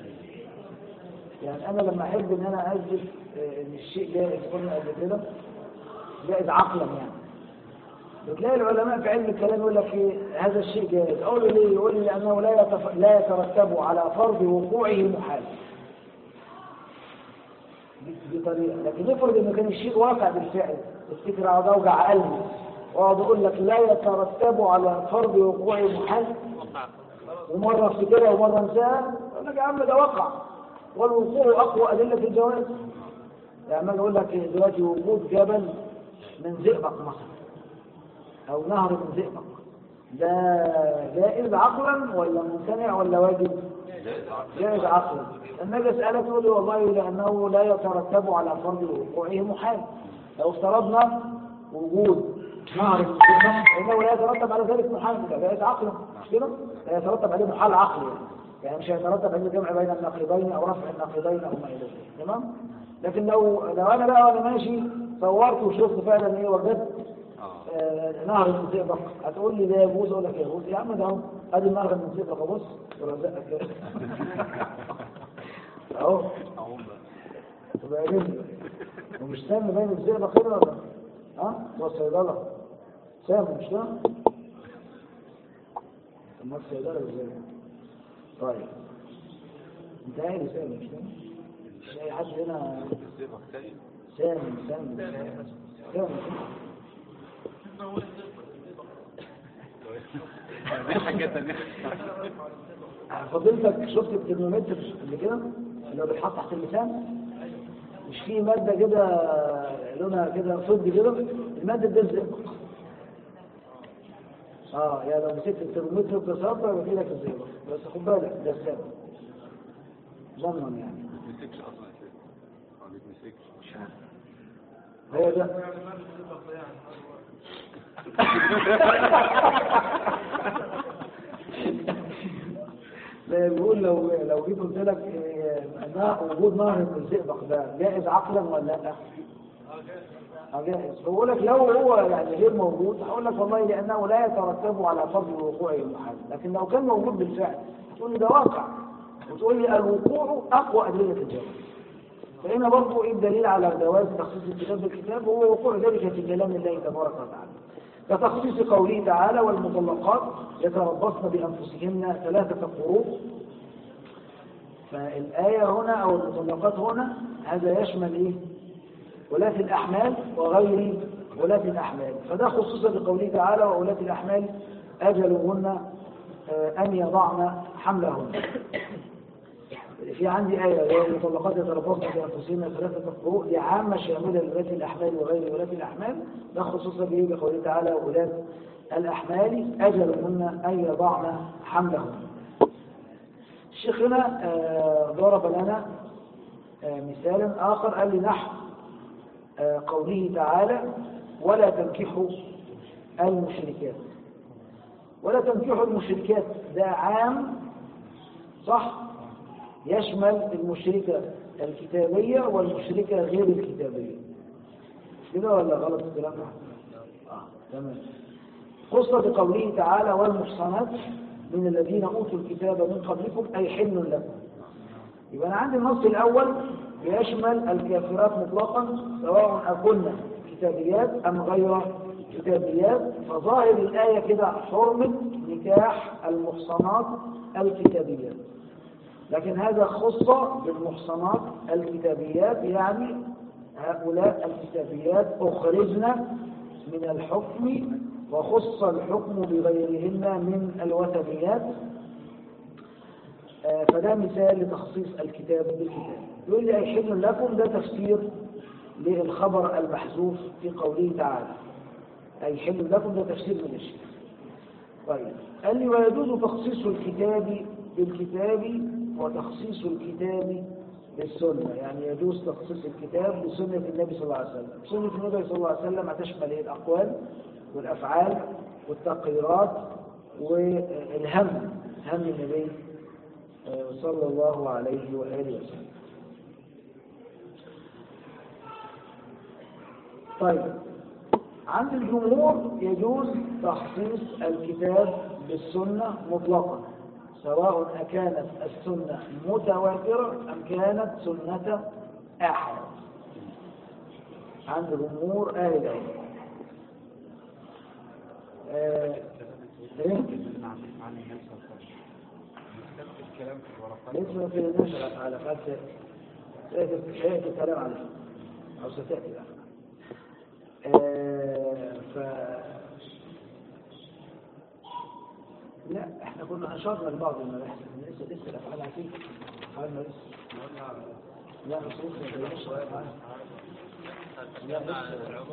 Speaker 1: يعني انا لما احب ان انا اثبت آه، ان الشيء جائز قلنا قبل كده جائز عقلا يعني بتلاقي العلماء في علم الكلام يقول لك إيه هذا الشيء جائز اقول له ليه يقول لي لانه لا يتف... لا يترتب على فرض وقوعه محال دي, دي طريقه لكن افرض انه كان الشيء واقع بالفعل افتكر اقعد اوجع قلبي واقعد اقول لك لا يترتب على فرض وقوعه محال
Speaker 2: وقع
Speaker 1: ومره افتكرها ومره انساها اقول لك يا عم ده وقع والوقوع اقوى ادله الجواز يعني ما اقول لك دلوقتي وجود جبل من زئبق مثلا او نهر من زئبق ده جائز عقلا ولا ممتنع ولا واجب؟ جائز عقلا لما اجي اسالك تقول لي والله لانه لا يترتب على فرض وقوعه محال لو افترضنا وجود نهر من زئبق فانه لا يترتب على ذلك محال يبقى جائز عقلا مش كده؟ لا يترتب عليه محال عقلي يعني. يعني مش هيترتب عليه جمع بين النقيضين او رفع النقيضين او ما الى ذلك تمام؟ لكن لو لو انا بقى وانا ماشي صورت وشفت فعلا ايه وجدت
Speaker 3: اه
Speaker 1: آه، نهر من زئبق هتقول لي ده يجوز اقول لك يجوز يا عم ده اهو ادي النهر من زئبق ابص ورزقك كده اهو
Speaker 3: اعوم بقى
Speaker 1: تبقى جميل ومش سام باين الزئبق كده ولا ها هو الصيدله سام مش ده اما الصيدله ازاي طيب انت عارف سام مش ده مش اي حد هنا
Speaker 3: الزئبق تاني
Speaker 1: سام سام سام
Speaker 3: دي حاجة تانية
Speaker 1: فضيلتك شفت الترمومتر اللي كده اللي هو بيتحط تحت اللسان مش فيه مادة كده لونها كده فضي كده المادة دي الزئبق اه يعني لو مسكت الترمومتر ببساطة يبقى في لك الزئبق بس خد بالك ده السبب ظنا يعني
Speaker 3: ما بيتمسكش اصلا يا شيخ ما بيتمسكش مش عارف
Speaker 1: هو ده لا بيقول لو لو جيت قلت لك إيه، نا- وجود نهر من الزئبق ده جائز عقلا ولا لا؟ اه جائز بقول لك لو هو يعني غير موجود هقول لك والله لانه لا يترتب على فضل وقوعه المحال لكن لو كان موجود بالفعل تقول لي ده واقع وتقول لي الوقوع اقوى ادله الجواز فهنا برضه ايه الدليل على جواز تخصيص الكتاب بالكتاب هو وقوع ذلك في كلام الله تبارك وتعالى كتخصيص قوله تعالى والمطلقات يتربصن بانفسهن ثلاثه قروء فالايه هنا او المطلقات هنا هذا يشمل ايه؟ ولاة الأحمال وغير ولاة الأحمال فده خصوصا بقوله تعالى وولاة الأحمال أجلهن آه، أن يضعن حملهن في عندي آية وهي المطلقات يتربصن بأنفسهن ثلاثة قروء دي عامة شاملة لولاة الأحمال وغير ولاة الأحمال ده خصوصا به بقوله تعالى وولاة الأحمال أجلهن أن يضعن حملهن الشيخ هنا آه، ضرب لنا آه، مثالا آخر قال لي نحو آه، قوله تعالى ولا تنكحوا المشركات ولا تنكحوا المشركات ده عام صح يشمل المشركة الكتابية والمشركة غير الكتابية مش كده ولا غلط الكلام ده؟ آه تمام خص بقوله تعالى والمحصنات من الذين أوتوا الكتاب من قبلكم أي حل لكم يبقى أنا عندي النص الأول بيشمل الكافرات مطلقا سواء أكن كتابيات أم غير كتابيات فظاهر الآية كده حرمة نكاح المحصنات الكتابيات لكن هذا خص بالمحصنات الكتابيات يعني هؤلاء الكتابيات أخرجن من الحكم وخص الحكم بغيرهن من الوثنيات آه، فده مثال لتخصيص الكتاب بالكتاب يقول لي أيحل لكم ده تفسير للخبر المحذوف في قوله تعالى أيحل لكم ده تفسير من الشيء طيب قال لي ويجوز تخصيص الكتاب بالكتاب وتخصيص الكتاب بالسنة يعني يجوز تخصيص الكتاب بسنة النبي صلى الله عليه وسلم سنة النبي صلى الله عليه وسلم هتشمل إيه؟ الأقوال والأفعال والتقريرات والهم هم النبي آه، صلى الله عليه وآله وسلم طيب عند الجمهور يجوز تخصيص الكتاب بالسنة مطلقا سواء أكانت السنة متواترة أم كانت سنة أحد عند جمهور أهل العلم آه، إيه؟
Speaker 5: عن عن النبي صلى الله عليه وسلم نستخدم الكلام في الورقات
Speaker 1: ليس في نشر على فات سيأتي الكلام عليه أو ستأتي الآن آه، ف لا احنا كنا أشرنا لبعض المباحث لسه لسه الأفعال عتيق أفعالنا لسه لا بس لسه ما بيناش الأفعال
Speaker 2: تكلمنا عن العموم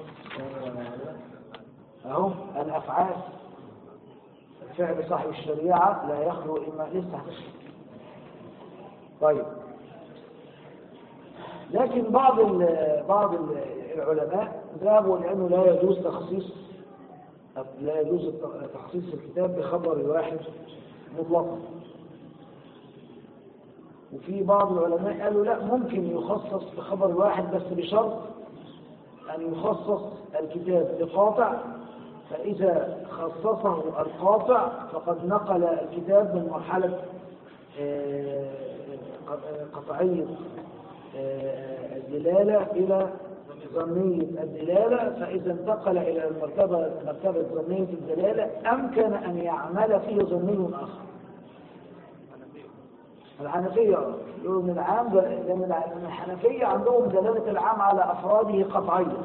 Speaker 1: آه، أهو الأفعال فعل صاحب الشريعة لا يخلو إما لسه هتشرح طيب لكن بعض ال- بعض ال- العلماء ذهبوا لأنه لا يجوز تخصيص لا يجوز الت- تخصيص الكتاب بخبر واحد مطلقا وفي بعض العلماء قالوا لا ممكن يخصص بخبر واحد بس بشرط أن يخصص الكتاب بقاطع فإذا خصصه القاطع فقد نقل الكتاب من مرحلة آه، قطعية آه، الدلالة إلى ظنية الدلالة فإذا انتقل إلى المرتبة مرتبة ظنية الدلالة أمكن أن يعمل فيه ظني آخر الحنفية يقولوا من العام لأن الع- الحنفية عندهم دلالة العام على أفراده قطعية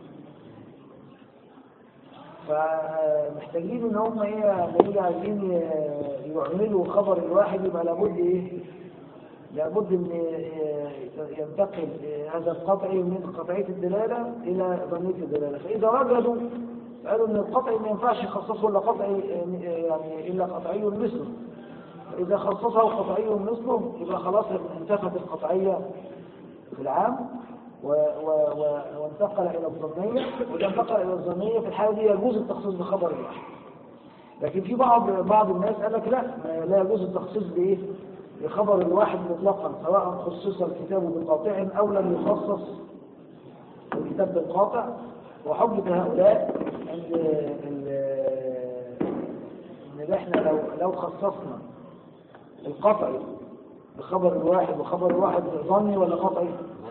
Speaker 1: فمحتاجين ان هم ايه لما يجي عايزين ي- يعملوا خبر الواحد يبقى لابد ايه لابد ان ي- ينتقل هذا القطعي من قطعيه الدلاله الى ظنيه الدلاله فاذا وجدوا قالوا ان القطعي ما ينفعش يخصصه الا قطعي يعني الا قطعي مثله فاذا خصصه قطعي مثله يبقى خلاص انتفت القطعيه في العام و و و وانتقل الى الظنيه واذا انتقل الى الظنيه في الحاله دي يجوز التخصيص بخبر واحد لكن في بعض بعض الناس قال لك لا ما- لا يجوز التخصيص بايه؟ بخبر الواحد مطلقا سواء خصص الكتاب بقاطع او لم يخصص الكتاب بالقاطع وحجة هؤلاء ان ال- ان احنا لو لو خصصنا القطعي بخبر الواحد وخبر الواحد ظني ولا قطعي؟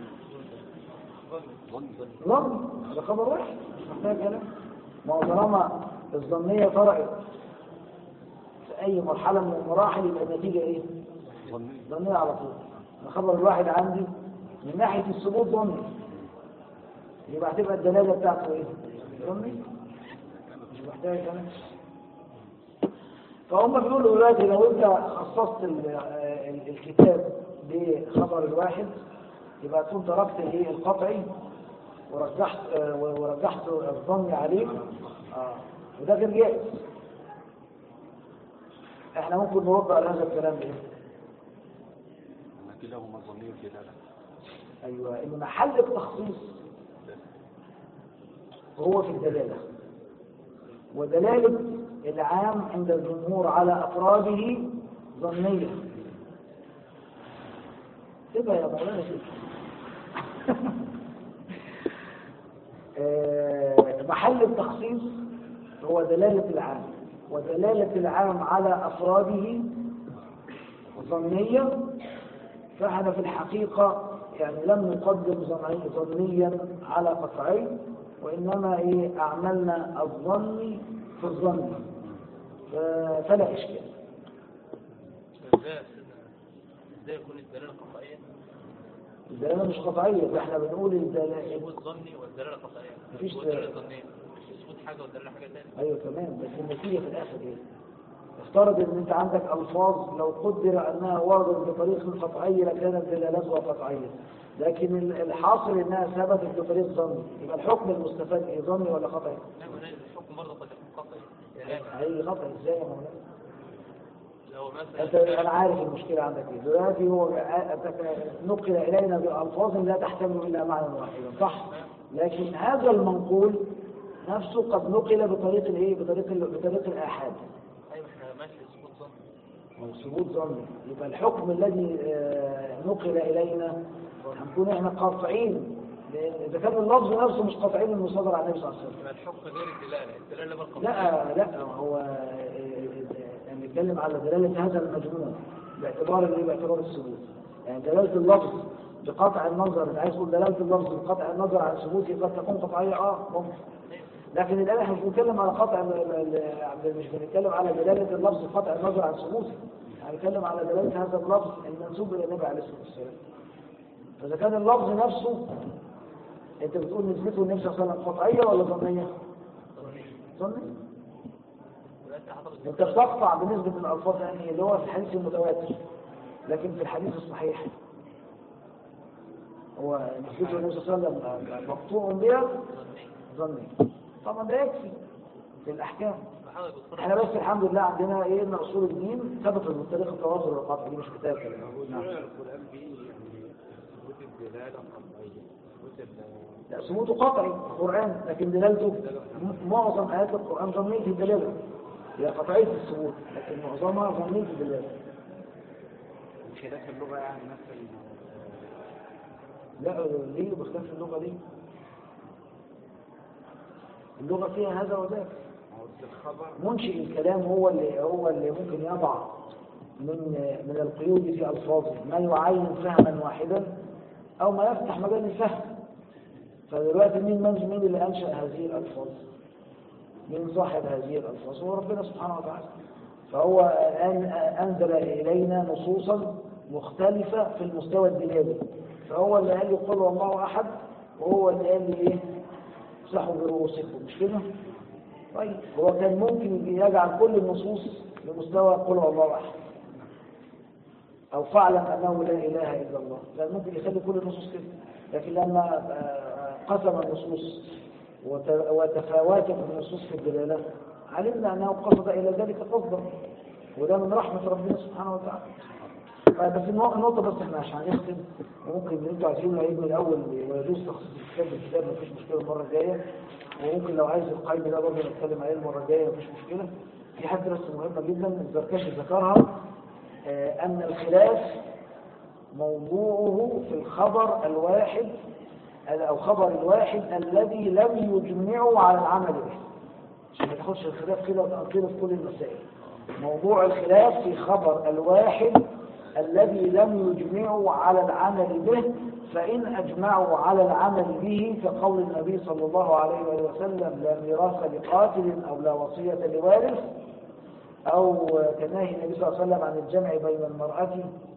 Speaker 3: ظن ظن
Speaker 1: ظن ده خبر واحد مش محتاج كلام ما هو طالما الظنية طرأت في أي مرحلة من المراحل يبقى النتيجة إيه؟
Speaker 3: ظني
Speaker 1: ظنية على طول الخبر الواحد عندي من ناحية الثبوت ظني يبقى هتبقى الدلالة بتاعته إيه؟ ظني مش محتاج كلام فهم بيقولوا دلوقتي لو أنت خصصت ال- ال- الكتاب بخبر الواحد يبقى تكون تركت الايه القطعي ورجحت آه، ورجحت الظن عليه اه وده غير جائز احنا ممكن نرد على هذا الكلام ايه
Speaker 3: أن كلاهما ظني الدلالة
Speaker 1: ايوه ان محل التخصيص هو في الدلاله ودلاله العام عند الجمهور على افراده ظنيه تبقى يا مولانا كده آه، محل التخصيص هو دلالة العام ودلالة العام على أفراده ظنية فاحنا في الحقيقة يعني لم نقدم ظني- ظنيا على قطعي وإنما إيه أعملنا الظن في الظن ف- فلا إشكال
Speaker 2: ازاي يا سيدنا ازاي يكون الدلاله قطعيه
Speaker 1: الدلالة مش قطعية ده احنا بنقول الدلالة
Speaker 2: الثبوت ظني والدلاله قطعيه
Speaker 1: مفيش
Speaker 2: والدلاله ظنيه مش الثبوت حاجه والدلاله حاجه ثانيه
Speaker 1: ايوه تمام بس النتيجه في الاخر ايه؟ افترض ان انت عندك الفاظ لو قدر انها وردت بطريق قطعي لكانت دلالتها قطعيه لكن ال- الحاصل انها ثبتت بطريق ظني يبقى الحكم المستفاد ايه ظني ولا قطعي؟
Speaker 2: لا ولا الحكم برضه قد يكون قطعي
Speaker 1: هيجي خطأ ازاي يا مولانا
Speaker 2: لو مثلا
Speaker 1: انت انا عارف المشكله عندك ايه دلوقتي هو نقل الينا بالفاظ لا تحتمل الا معنى واحدا صح لكن هذا المنقول نفسه قد نقل بطريق الايه بطريق ال- بطريق الاحاد
Speaker 2: ايوه احنا ماشي سقوط ظن
Speaker 1: او ثبوت ظني يبقى الحكم الذي آه، نقل الينا هنكون احنا قاطعين لان اذا كان اللفظ نفسه مش قاطعين انه صدر عن النبي صلى الله عليه وسلم
Speaker 2: يبقى الحكم غير الدلاله الدلاله بالقبول
Speaker 1: لا لا هو يعني نتكلم على دلالة هذا المجموع باعتبار الايه باعتبار الثبوت يعني دلالة اللفظ بقطع النظر انت عايز تقول دلالة اللفظ بقطع النظر عن ثبوته قد تكون قطعية اه ممكن لكن الآن احنا مش بنتكلم على قطع ال- ال- ال- مش بنتكلم على دلالة اللفظ بقطع النظر عن ثبوته احنا بنتكلم على دلالة هذا اللفظ المنسوب إلى النبي عليه الصلاة والسلام فإذا كان اللفظ نفسه أنت بتقول نسبته النبي صلى الله عليه وسلم قطعية ولا ظنية؟ ظنية
Speaker 2: ولا انت حضرتك
Speaker 1: انت بتقطع بنسبة الألفاظ يعني اللي هو في الحديث المتواتر لكن في الحديث الصحيح هو نسبته النبي صلى الله عليه وسلم مقطوع بها ظني طبعا ده يكفي في الأحكام
Speaker 2: حضرتك بتصرف
Speaker 1: احنا بس الحمد لله عندنا ايه ان اصول الدين ثبتت من طريق التواتر والقطع دي مش كتاب كلام نعم.
Speaker 5: القرآن به يعني ثبوت الدلالة قطعية ثبوت ال-
Speaker 1: لا ثبوته قطعي القرآن لكن دلالته م- معظم آيات القرآن ظنية الدلالة هي قطعية الثبوت لكن معظمها ظنية الدلالة
Speaker 5: خلاف اللغة يعني مثلا
Speaker 1: لا ليه باختلاف اللغة دي اللغة فيها هذا وذاك
Speaker 5: أو الخبر
Speaker 1: منشئ الكلام هو اللي هو اللي ممكن يضع من من القيود في ألفاظه ما يعين فهما واحدا أو ما يفتح مجال الفهم فدلوقتي مين من مين اللي أنشأ هذه الألفاظ؟ مين صاحب هذه الألفاظ؟ هو ربنا سبحانه وتعالى فهو أن أنزل إلينا نصوصا مختلفة في المستوى الدلالي فهو اللي قال لي قل هو الله أحد وهو اللي قال لي إيه؟ امسحوا برؤوسكم مش كده؟ طيب هو كان ممكن يجعل كل النصوص لمستوى قل هو الله احد او فاعلم انه لا اله الا الله كان ممكن يخلي كل النصوص كده لكن لما آه، قسم النصوص وت- وتفاوتت النصوص في الدلاله علمنا انه قصد الى ذلك قصدا وده من رحمه ربنا سبحانه وتعالى آه، بس النق- النقطة بس احنا عشان نختم وممكن اللي انتوا عايزينه نعيد من الأول ويجوز تخصيص الكتاب بالكتاب مفيش مشكلة المرة الجاية وممكن لو عايز القيم ده برضه نتكلم عليه المرة الجاية مفيش مشكلة في حاجة بس مهمة جدا الزركشي ذكرها آه، أن الخلاف موضوعه في الخبر الواحد أو خبر الواحد الذي لم يجمعه على العمل به عشان ما تاخدش الخلاف كده وتأطيره في كل المسائل موضوع الخلاف في خبر الواحد الذي لم يجمعوا على العمل به فإن أجمعوا على العمل به كقول النبي صلى الله عليه وآله وسلم لا ميراث لقاتل أو لا وصية لوارث أو كنهي النبي صلى الله عليه وسلم عن الجمع بين المرأة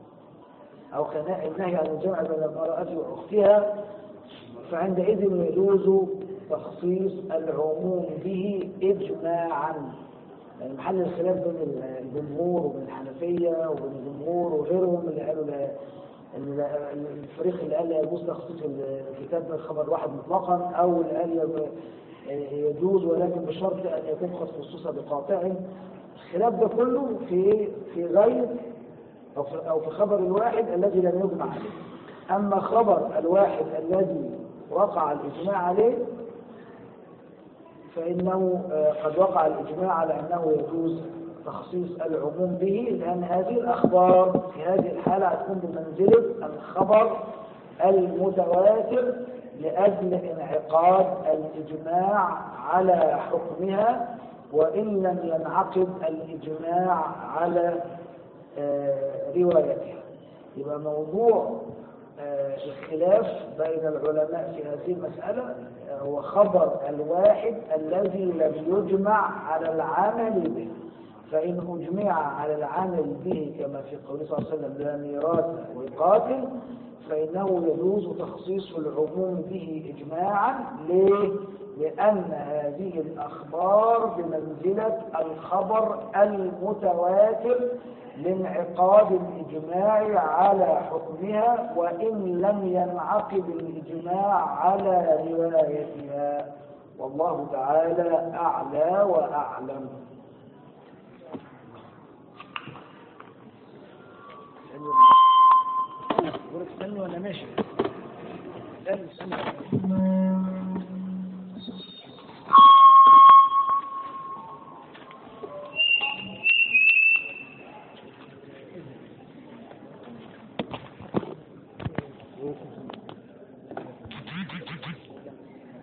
Speaker 1: أو كنهي عن الجمع بين المرأة وأختها فعندئذ يجوز تخصيص العموم به إجماعا يعني محل الخلاف بين الجمهور وبين الحنفية وبين الجمهور وغيرهم اللي قالوا لا إن لا- الفريق اللي قال لا يجوز تخصيص الكتاب من خبر واحد مطلقا أو اللي قال يج- يجوز ولكن بشرط أن يكون قد خصوص بقاطع الخلاف ده كله في في غير أو في, أو في خبر الواحد الذي لم يجمع عليه أما خبر الواحد الذي وقع الإجماع عليه فإنه آه، قد وقع الإجماع على أنه يجوز تخصيص العموم به لأن هذه الأخبار في هذه الحالة هتكون بمنزلة الخبر المتواتر لأجل انعقاد الإجماع على حكمها وإن لم ينعقد الإجماع على آه، روايتها يبقى موضوع آه، الخلاف بين العلماء في هذه المسألة آه، هو خبر الواحد الذي لم يجمع على العمل به فإن أجمع على العمل به كما في قوله صلى الله عليه وسلم لا ميراث وقاتل فإنه يجوز تخصيص العموم به إجماعا ليه؟ لأن هذه الأخبار بمنزلة الخبر المتواتر لانعقاد الإجماع على حكمها وإن لم ينعقد الإجماع على روايتها والله تعالى أعلى وأعلم بقول لك استني وانا ماشي استني استني